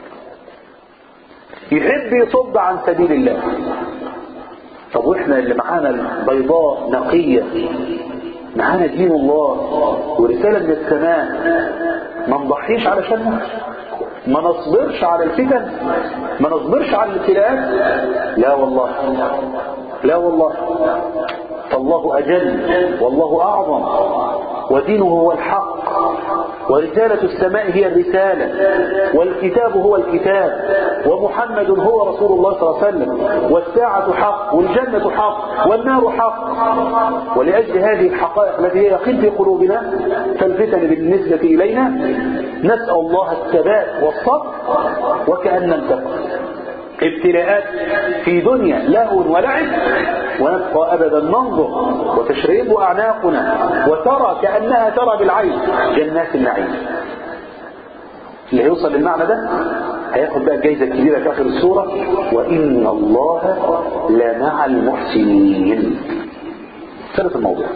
يحب يصد عن سبيل الله طب واحنا اللي معانا البيضاء نقية معانا دين الله ورسالة من السماء ما نضحيش علشانها ما نصبرش على الفتن ما نصبرش على الابتلاءات لا والله لا والله فالله أجل والله أعظم ودينه هو الحق ورسالة السماء هي الرسالة والكتاب هو الكتاب ومحمد هو رسول الله صلى الله عليه وسلم والساعة حق والجنة حق والنار حق ولأجل هذه الحقائق التي هي يقين في قلوبنا فالفتن بالنسبة إلينا نسأل الله الثبات والصبر وكأن لم تكن ابتلاءات في دنيا لهو ولعب ونبقى ابدا ننظر وتشرب اعناقنا وترى كانها ترى بالعين جنات النعيم اللي هيوصل للمعنى ده هياخد بقى الجايزه الكبيره في اخر السوره وان الله لمع المحسنين ثالث الموضوع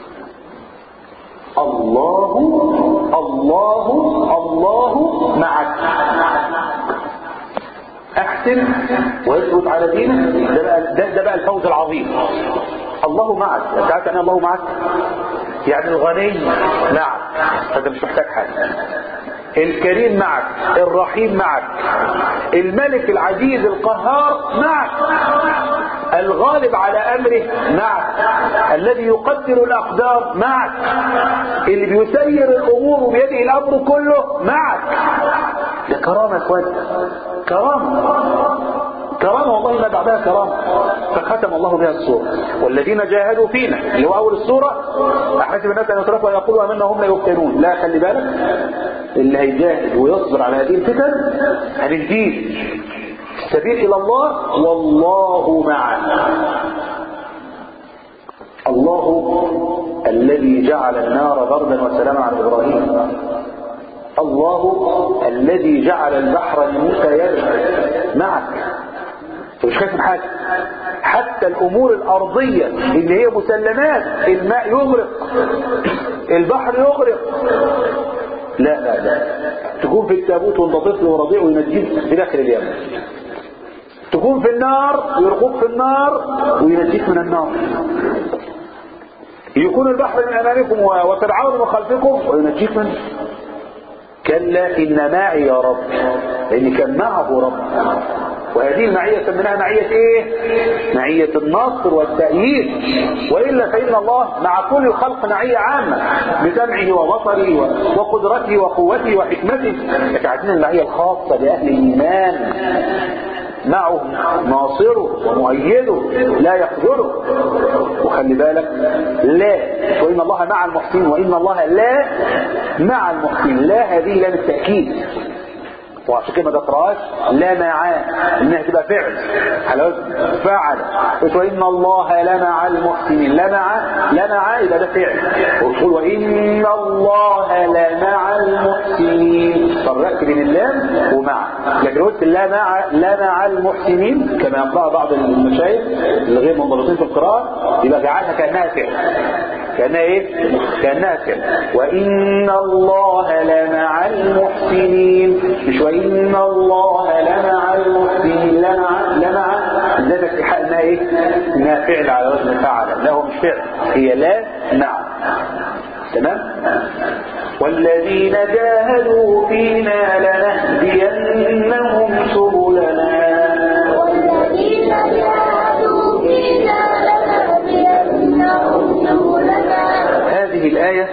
الله الله الله معك احسن ويثبت على دينك ده بقى, ده, ده بقى الفوز العظيم الله معك انت عارف يعني الله معك يعني الغني معك فانت مش محتاج حاجه الكريم معك الرحيم معك الملك العزيز القهار معك الغالب على امره معك الذي يقدر الاقدار معك اللي بيسير الامور بيده الامر كله معك ده كرامه يا اخوان كرامه كرامة والله ما بعدها كرامة فختم الله بها السورة والذين جاهدوا فينا اللي هو أول السورة أحسب الناس أن يتركوا ويقولوا أمنا هم لا يفتنون لا خلي بالك اللي هيجاهد ويصبر على هذه الفتن هنهديه السبيل إلى الله والله معنا الله الذي جعل النار بردا وسلاما على إبراهيم الله الذي جعل البحر لموسى يبحر معك مش خايف من حاجه حتى الامور الارضيه اللي هي مسلمات الماء يغرق البحر يغرق لا لا لا تكون في التابوت وانت طفل ورضيع وينجيك في داخل اليمن تكون في النار ويرقوك في النار وينجيك من النار يكون البحر من امامكم وفرعون من خلفكم وينجيك منه كلا ان معي يا رب لان كان معه رب وهذه المعية سميناها معية ايه معية النصر والتأييد وإلا فإن الله مع كل الخلق معية عامة بسمعه وبصره وقدرته وقوته وحكمته لكن عايزين المعية الخاصة بأهل الإيمان معه ناصره ومؤيده لا يخذله وخلي بالك لا وإن الله مع المحسنين وإن الله لا مع المحسنين لا هذه لا للتأكيد وعشان كده ما تقراش لا معاه انها تبقى فعل على وزن فعل وان الله لمع المحسنين لا مع لا مع يبقى ده فعل وتقول وان الله لمع المحسنين فرقت بين اللام ومع لكن قلت لا مع لا مع المحسنين كما يقرأ بعض المشايخ الغير منضبطين في القراءة يبقى جعلها كانها فعل كانها ايه كانها فعل وان الله لمع المحسنين مش وإن الله لمع المحسنين لمع لمع ذات استحاء انها ايه؟ انها فعل على وزن فعل لا هو مش فعل هي لا نعم تمام والذين جاهدوا فينا لنهدينهم سبلنا والذين جاهدوا فينا لنهدينهم سبلنا هذه الآية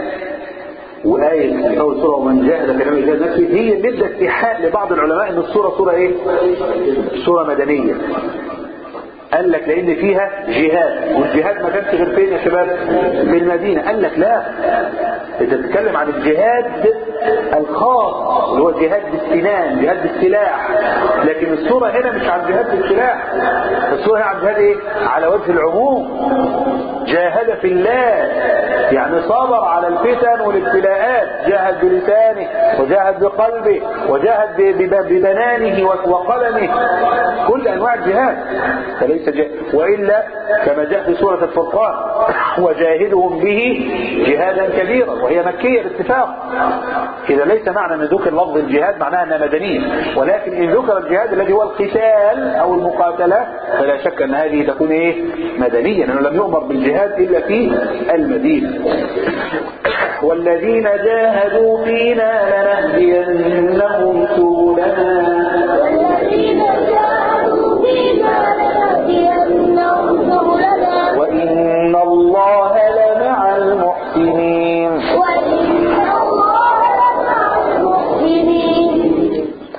وآية أول سورة ومن جاهد في نعمة جاهد نفسه هي اللي ادى استيحاء لبعض العلماء ان السورة سورة ايه؟ سورة مدنية قال لك لان فيها جهاد والجهاد ما كانش غير فين يا شباب في المدينة قال لك لا انت بتتكلم عن الجهاد الخاص اللي هو جهاد بالسنان جهاد بالسلاح لكن الصورة هنا مش عن جهاد بالسلاح الصورة هنا عن جهاد ايه على وجه العموم جاهد في الله يعني صبر على الفتن والابتلاءات جاهد بلسانه وجاهد بقلبه وجاهد ببنانه وقلمه كل انواع الجهاد فليس جهاد والا كما جاء في سوره الفرقان وجاهدهم به جهادا كبيرا وهي مكيه باتفاق اذا ليس معنى ان ذكر لفظ الجهاد معناها انها مدنيه ولكن ان ذكر الجهاد الذي هو القتال او المقاتله فلا شك ان هذه تكون ايه مدنيه لانه لم يؤمر بالجهاد الا في المدينه والذين جاهدوا فينا لنهدينهم سبلنا والذين جاهدوا فينا لنهدينهم سبلنا وإن الله لمع المحسنين وإن الله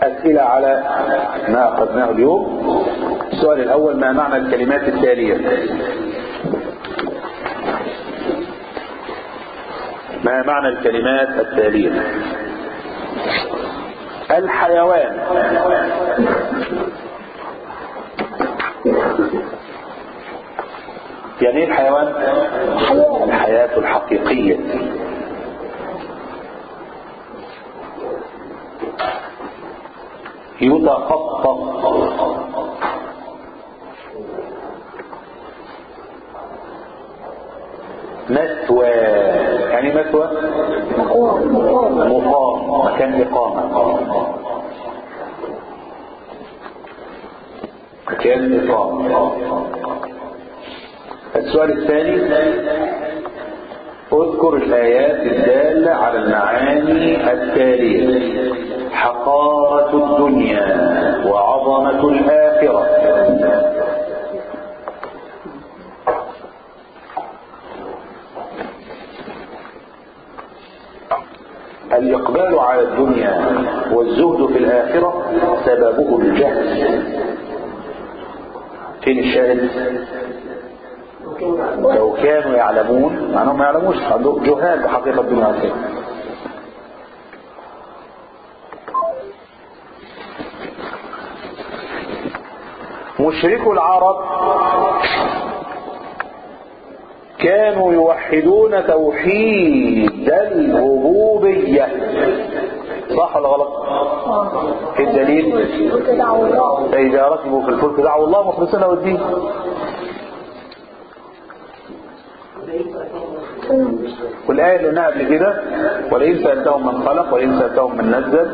أسئلة على ما أخذناه اليوم السؤال الأول ما معنى الكلمات التالية ما معنى الكلمات التالية الحيوان يعني ايه الحيوان الحياة الحقيقية يتخطف مثوى يعني مثوى مقام مكان إقامة مكان إقامة السؤال الثاني اذكر الآيات الدالة على المعاني التالية حقارة الدنيا وعظمة الآخرة الإقبال على الدنيا والزهد في الآخرة سببه الجهل فين الشاهد لو كانوا يعلمون مع انهم ما يعلموش عندهم جهال بحقيقة الدنيا والآخرة مشرك العرب كانوا يوحدون توحيد الربوبية صح ولا غلط في الدليل فإذا ركبوا في الفلك دعوا الله مخلصين له الدين والآية اللي قلناها قبل كده ولئن سألتهم من خلق ولئن سألتهم من نزل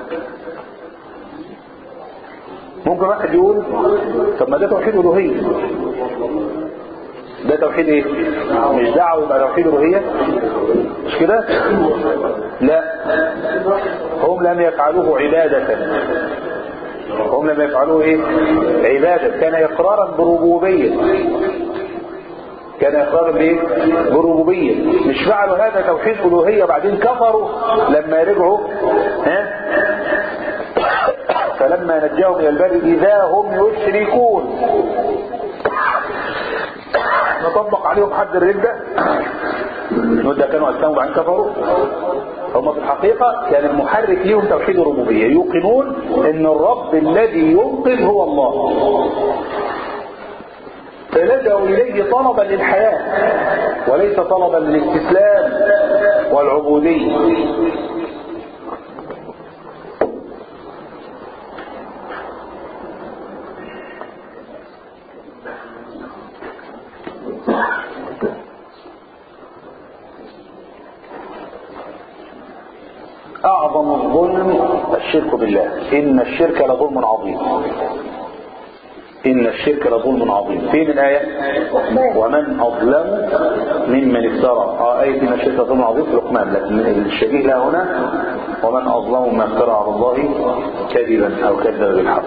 ممكن واحد يقول طب ما ده توحيد ألوهية ده توحيد ايه مش دعوة يبقى توحيد ألوهية مش كده لا هم لم يفعلوه عبادة هم لم يفعلوه ايه عبادة كان اقرارا بربوبية كان اقرارا بايه بربوبية مش فعلوا هذا توحيد ألوهية بعدين كفروا لما رجعوا ها فلما نجاهم الى البر اذا هم يشركون نطبق عليهم حد الردة ده كانوا أسلموا بعدين كفروا هم في الحقيقة كان المحرك ليهم توحيد الربوبية يوقنون ان الرب الذي ينقذ هو الله فلجأوا إليه طلبا للحياة وليس طلبا للاستسلام والعبودية أعظم الظلم الشرك بالله إن الشرك لظلم عظيم إن الشرك لظلم عظيم فين الآية ومن أظلم ممن افترى آه آية إن الشرك لظلم عظيم في لقمان لكن الشبيه لها هنا ومن أظلم ممن افترى على الله كذبا أو كذب بالحق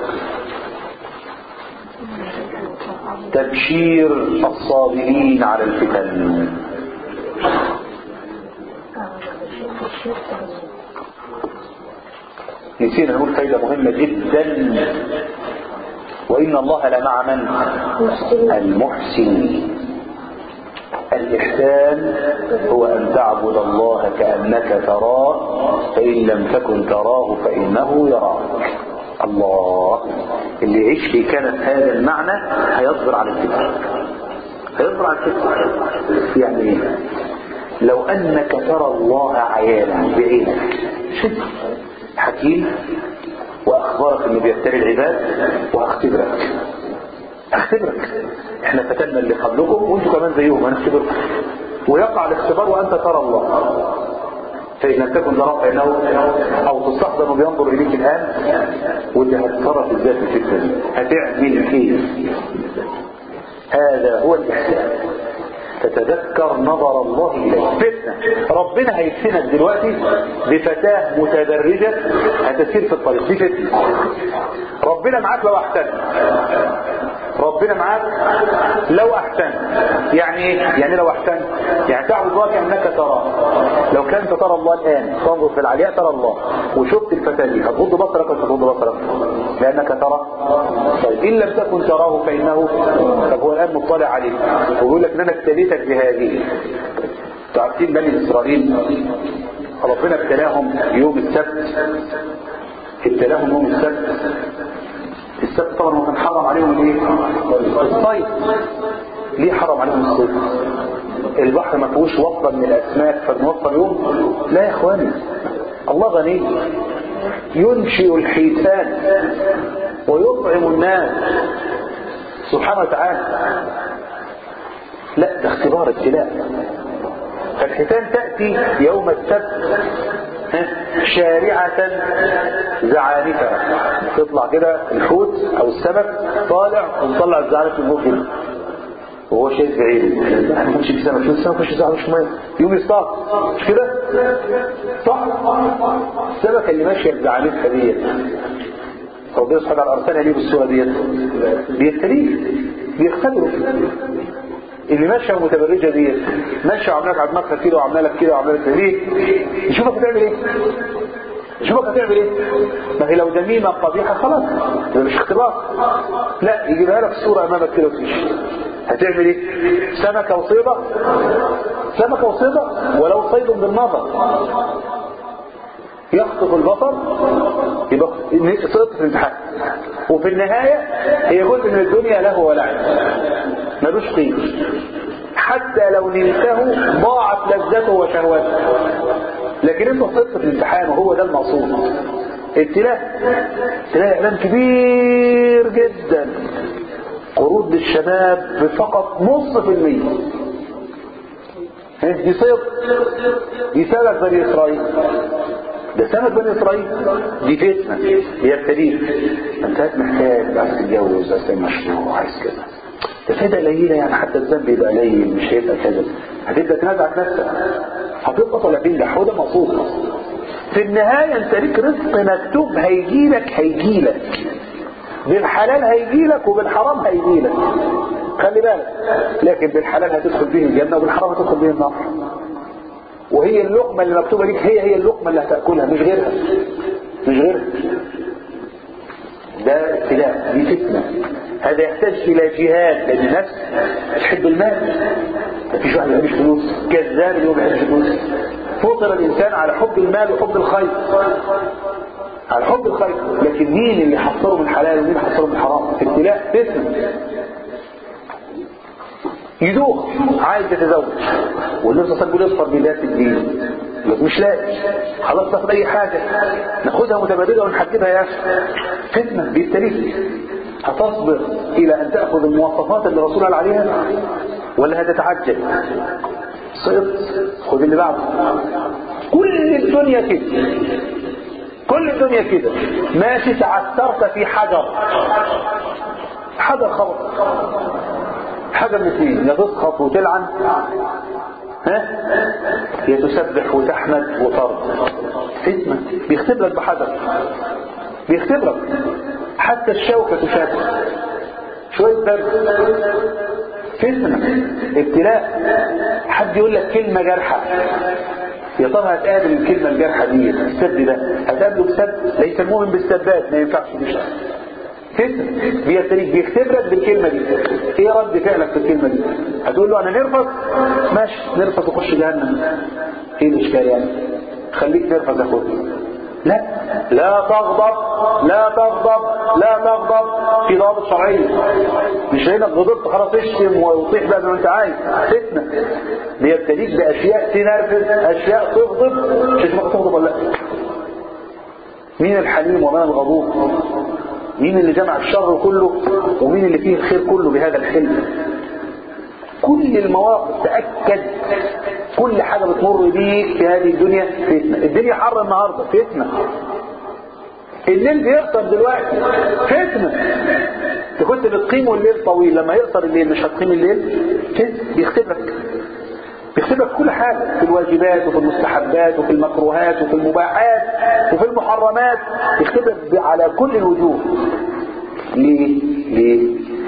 تبشير الصابرين على الفتن نسينا نقول فايدة مهمة جدا وإن الله لمع من المحسن الإحسان هو أن تعبد الله كأنك تراه فإن لم تكن تراه فإنه يراك الله اللي يعيش في كانت هذا المعنى هيصبر على الفتن هيصبر على الفتن يعني ايه لو انك ترى الله عيانا بعينك شد حكيم واخبرك انه بيبتلي العباد وهختبرك هختبرك احنا فتنا اللي قبلكم وانتم كمان زيهم هنختبركم ويقع الاختبار وانت ترى الله فإن لم تكن تراه فإنه أو تستخدم بينظر إليك الآن وانت هتتصرف ازاي في الفتنة دي هتعمل كيف هذا هو الإحسان تتذكر نظر الله إليك فتنة ربنا هيفتنك دلوقتي بفتاة متبرجة هتسير في الطريق دي فتنة ربنا معاك لو احسن ربنا معاك لو احسنت يعني ايه يعني لو احسنت يعني تعبد الله كانك تراه لو كنت ترى الله الان تنظر في العلياء ترى الله وشفت الفتاه دي هتغض بصرك ولا تغض بصرك لانك ترى طيب ان لم تكن تراه فانه طب هو الان مطلع عليك ويقول لك ان انا ابتليتك بهذه تعرفين بني اسرائيل ربنا ابتلاهم يوم السبت ابتلاهم يوم السبت السبت طبعا هو كان حرم عليهم الايه الصيد ليه حرم عليهم الصيد البحر ما فيهوش وفره من الاسماك فبنوفر يوم لا يا اخواني الله غني ينشئ الحيتان ويطعم الناس سبحانه وتعالى لا ده اختبار ابتلاء فالحيتان تأتي يوم السبت شارعة زعانفة تطلع كده الحوت او السمك طالع ومطلع الزعانف من فوق كده وهو شايف بعيد انا ما في سمك شو السمك مش زعانف مش ميه يوم يصطاد مش كده صح السمكه اللي ماشيه بزعانفها ديت ربنا سبحانه وتعالى ارسلها ليه بالصوره ديت بيبتليه بيختبره اللي ماشيه ومتبرجه ديت ماشيه وعامله لك على دماغها كده وعامله لك كده وعامله لك ليه يشوفك هتعمل ايه يشوفك هتعمل ايه ما هي لو دميمه قبيحه خلاص ده مش اختبار لا يجيبها لك صوره امامك كده وتمشي هتعمل ايه سمكه وصيده سمكه وصيده ولو صيد بالنظر يخطف البصر يبقى صيغه الامتحان وفي النهايه هي جزء من الدنيا له ولعب ملوش قيمه حتى لو نلته ضاعت لذته وشهوته لكن انت صدق في الامتحان وهو ده المقصود ابتلاء ابتلاء اعلام كبير جدا قروض للشباب بفقط نص في المية دي صيغ دي سبب بني اسرائيل ده سبب بني اسرائيل دي فتنه يبتليك انت محتاج عايز تتجوز عايز تعمل مشروع عايز كذا ده فايده قليله يعني حتى الذنب يبقى قليل مش هيبقى كذا هتبدا تنازع نفسك هتبقى ولا تنجح وده مقصود في النهايه انت ليك رزق مكتوب هيجيلك هيجيلك بالحلال هيجيلك وبالحرام هيجيلك خلي بالك لكن بالحلال هتدخل به الجنه وبالحرام هتدخل به النار وهي اللقمة اللي مكتوبة ليك هي هي اللقمة اللي هتأكلها مش غيرها مش غيرها ده ابتلاء دي فتنة هذا يحتاج إلى جهاد لأن الناس تحب المال مفيش واحد يحبش فلوس كذاب اللي هو ما بيحبش فلوس فطر الإنسان على حب المال وحب الخير على حب الخير لكن مين اللي حصره من حلال ومين حصره من حرام ابتلاء فتنة يدوخ عايز يتزوج والنبي صلى الله عليه وسلم يصفر بذات الدين مش لاقي خلاص تاخد اي حاجه ناخدها متبادله ونحددها يا اخي فتنه بيبتليك هتصبر الى ان تاخذ المواصفات اللي الرسول قال عليها ولا هتتعجل صدق خد اللي بعده كل الدنيا كده كل الدنيا كده ماشي تعثرت في حجر حجر خبط حاجة من اثنين يا تسخط وتلعن ها يا تسبح وتحمد وترضى فتنة بيختبرك بحجر بيختبرك حتى الشوكة تشابه شوية برد فتنة ابتلاء حد يقول لك كلمة جارحة يا ترى هتقابل الكلمة الجارحة دي السد ده هتقابله بسد ليس المؤمن بالسداد ما ينفعش دي فتنة بيبتليك بيختبرك بالكلمة دي ايه رد فعلك في الكلمة دي هتقول له انا نرفض ماشي نرفض وخش جهنم ايه الاشكال يعني خليك نرفض يا اخويا لا لا تغضب لا تغضب لا تغضب في ضوابط شرعية مش هنا غضبت خلاص اشتم وطيح بقى زي ما انت عايز فتنة بيبتليك باشياء تنرفز اشياء تغضب مش اسمك تغضب ولا لا مين الحليم ومن الغضوب مين اللي جمع الشر كله ومين اللي فيه الخير كله بهذا الحلم كل المواقف تأكد كل حاجة بتمر بيك في هذه الدنيا فتنة الدنيا حر النهاردة فتنة الليل بيقصر دلوقتي فتنة انت كنت بتقيم الليل طويل لما يقصر الليل مش هتقيم الليل فتنة بيختبرك بيختبرك كل حاجة في الواجبات وفي المستحبات وفي المكروهات وفي المباحات وفي المحرمات بيختبرك على كل الوجوه ليه؟ ليه؟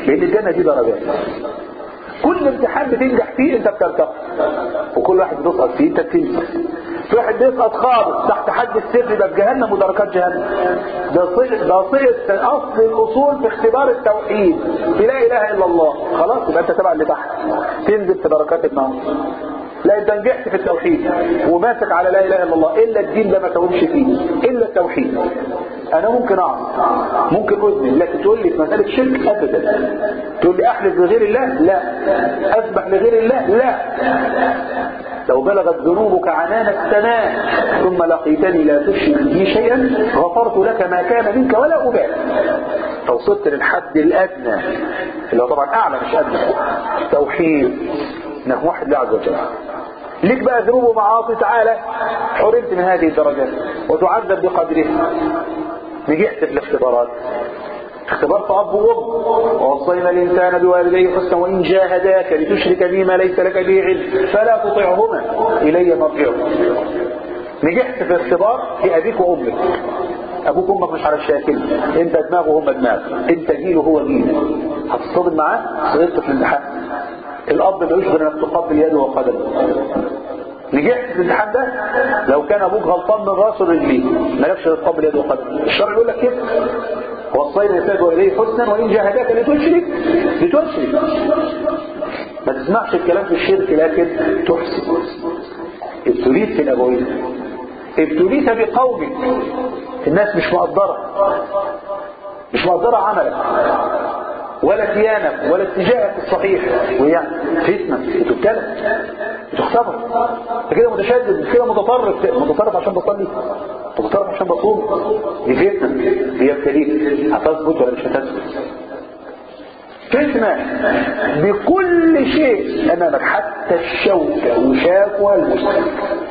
لان الجنه دي درجات كل امتحان بتنجح فيه انت بترتقي وكل واحد بتسقط فيه انت بتنجح في واحد بيسقط خالص تحت حد السر يبقى في جهنم ودركات جهنم ده صيغه ده صيغه اصل الاصول في اختبار التوحيد في لا اله الا الله خلاص يبقى انت تبع اللي تحت تنزل في دركات النار لا انت نجحت في التوحيد وماسك على لا اله الا الله الا الدين ده ما تقولش فيه الا التوحيد انا ممكن اعصي ممكن اذنب لكن تقول لي في مساله شرك ابدا تقول لي احلف بغير الله لا اسبح لغير الله لا لو بلغت ذنوبك عنان السماء ثم لقيتني لا تشرك بي شيئا غفرت لك ما كان منك ولا ابالي فوصلت للحد الادنى اللي هو طبعا اعلى مش ادنى توحيد انك موحد الله عز وجل ليك بقى ذنوب ومعاصي تعالى حرمت من هذه الدرجات وتعذب بقدرها نجحت في الاختبارات اختبرت اب وام ووصينا الانسان بوالديه حسنا وان جاهداك لتشرك بي ما ليس لك به علم فلا تطعهما الي مرجعكم نجحت في اختبار في ابيك وامك ابوك وامك مش على الشاكل انت دماغ وهم دماغ انت جيل وهو جيل هتصطدم معاه صغرت في الامتحان الاب ما يشبه انك تقبل يده وقدمه نجحت في الامتحان ده لو كان ابوك غلطان من راسه لرجليه مالكش تقبل يده وقدمه الشرع يقول لك كده وصينا الانسان واليه حسنا وان جاهداك لتشرك لتشرك ما تسمعش الكلام في الشرك لكن تحسن ابتليت في الابوين ابتليت بقومك الناس مش مقدره مش مقدره عملك ولا كيانك ولا اتجاهك الصحيح وهي فتنة بتبتلى بتختبر انت كده متشدد انت كده متطرف متطرف عشان بصلي متطرف عشان بصوم دي فتنة هي ابتليك هتثبت ولا مش هتثبت فتنة بكل شيء امامك حتى الشوكة وشاكوى المسلم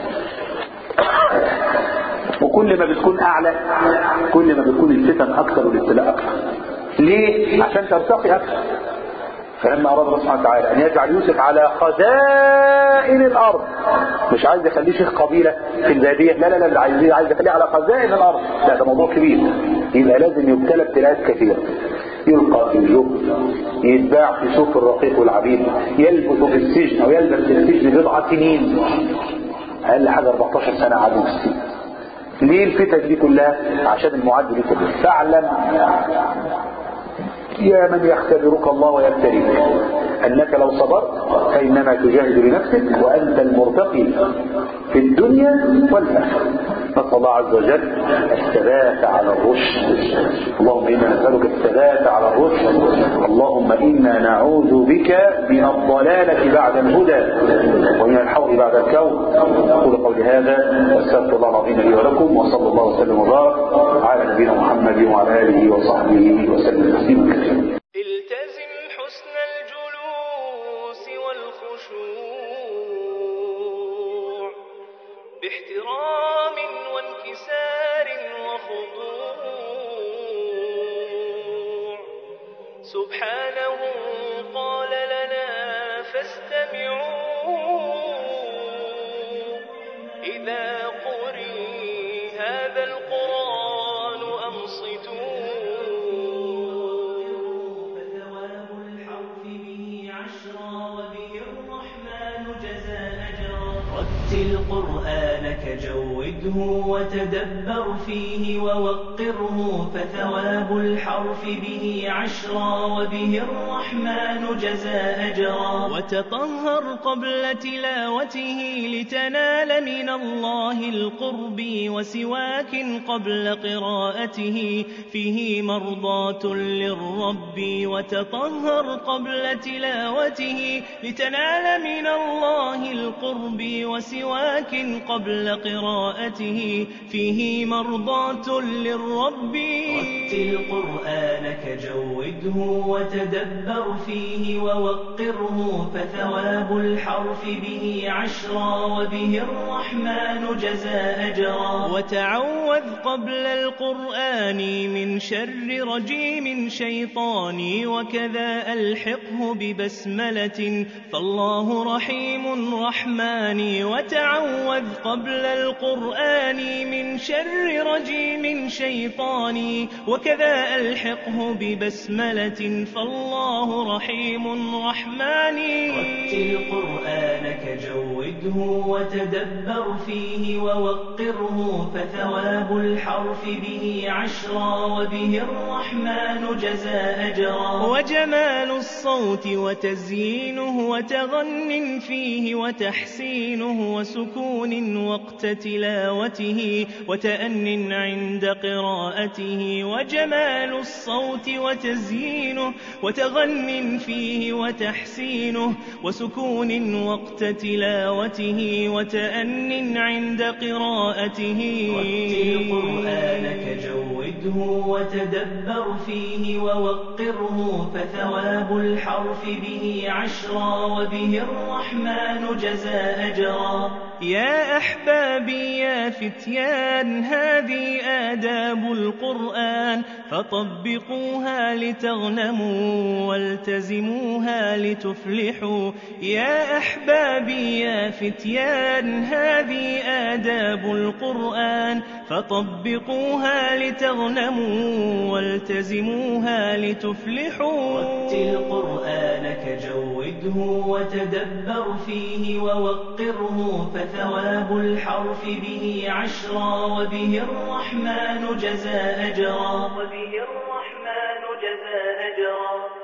وكل ما بتكون اعلى كل ما بتكون الفتن اكثر والابتلاء اكثر ليه عشان ترتقي اكثر فلما اراد الله سبحانه وتعالى ان يجعل يوسف على خزائن الارض مش عايز يخليه شيخ قبيله في الباديه لا لا لا عايز عايز يخليه على خزائن الارض لا ده موضوع كبير يبقى لازم يبتلى ابتلاءات كثيره يلقى في الجب يتباع في سوق الرقيق والعبيد يلبث في السجن او يلبس في السجن بضع سنين اقل حاجه 14 سنه عدو في السجن ليه الفتن دي كلها عشان المعد دي كلها فاعلم يا من يختبرك الله ويبتليك انك لو صبرت فانما تجاهد لنفسك وانت المرتقي في الدنيا والاخره نسال الله عز وجل الثبات على الرشد اللهم انا نسالك الثبات على الرشد اللهم انا نعوذ بك من الضلاله بعد الهدى ومن الحول بعد الكون اقول قولي هذا واستغفر الله العظيم لي ولكم وصلى الله وسلم وبارك على نبينا محمد وعلى اله وصحبه وسلم تسليما كثيرا التزم حسن الجلوس والخشوع باحترام وانكسار وخضوع سبحانه قال لنا فاستمعوا إذا قرئ هذا القرآن أنصتوا فثواب الحرف به عشرا وبه الرحمن جزى أجرا رتل قرآنك جوده وتدبر فيه ووقره فثواب الحرف به عشرا وبه الرحمن جزى أجرا وتطهر قبل تلاوته لتنال من الله القرب وسواك قبل قراءته فيه مرضاة للرب وتطهر قبل تلاوته لتنال من الله القرب وسواك قبل قراءته فيه مرضاة للرب رتل قرآنك جوده وتدبر فيه ووقره فثواب الحرف به عشرا وبه الرحمن جزى أجرا وتعوذ قبل القرآن من شر رجيم شيطاني وكذا ألحقه ببسملة فالله رحيم رحمن وتعوذ قبل قبل القرآن من شر رجيم شيطاني وكذا ألحقه ببسملة فالله رحيم رحماني رتل قرآنك جوده وتدبر فيه ووقره فثواب الحرف به عشرا وبه الرحمن جزى أجرا وجمال الصوت وتزيينه وتغن فيه وتحسينه وسكون وقت تلاوته وتأن عند قراءته وجمال الصوت وتزيينه وتغن فيه وتحسينه وسكون وقت تلاوته وتأن عند قراءته رتل قرآنك جوده وتدبر فيه ووقره فثواب الحرف به عشرا وبه الرحمن جزى أجرا يا أحبابي يا فتيان هذه آداب القرآن فطبقوها لتغنموا والتزموها لتفلحوا يا أحبابي يا فتيان هذه آداب القرآن فطبقوها لتغنموا والتزموها لتفلحوا رتل قرآنك جوده وتدبر فيه ووقره فثواب الحرف به عشرا وبه الرحمن جزى أجرا وبه الرحمن جزى أجرا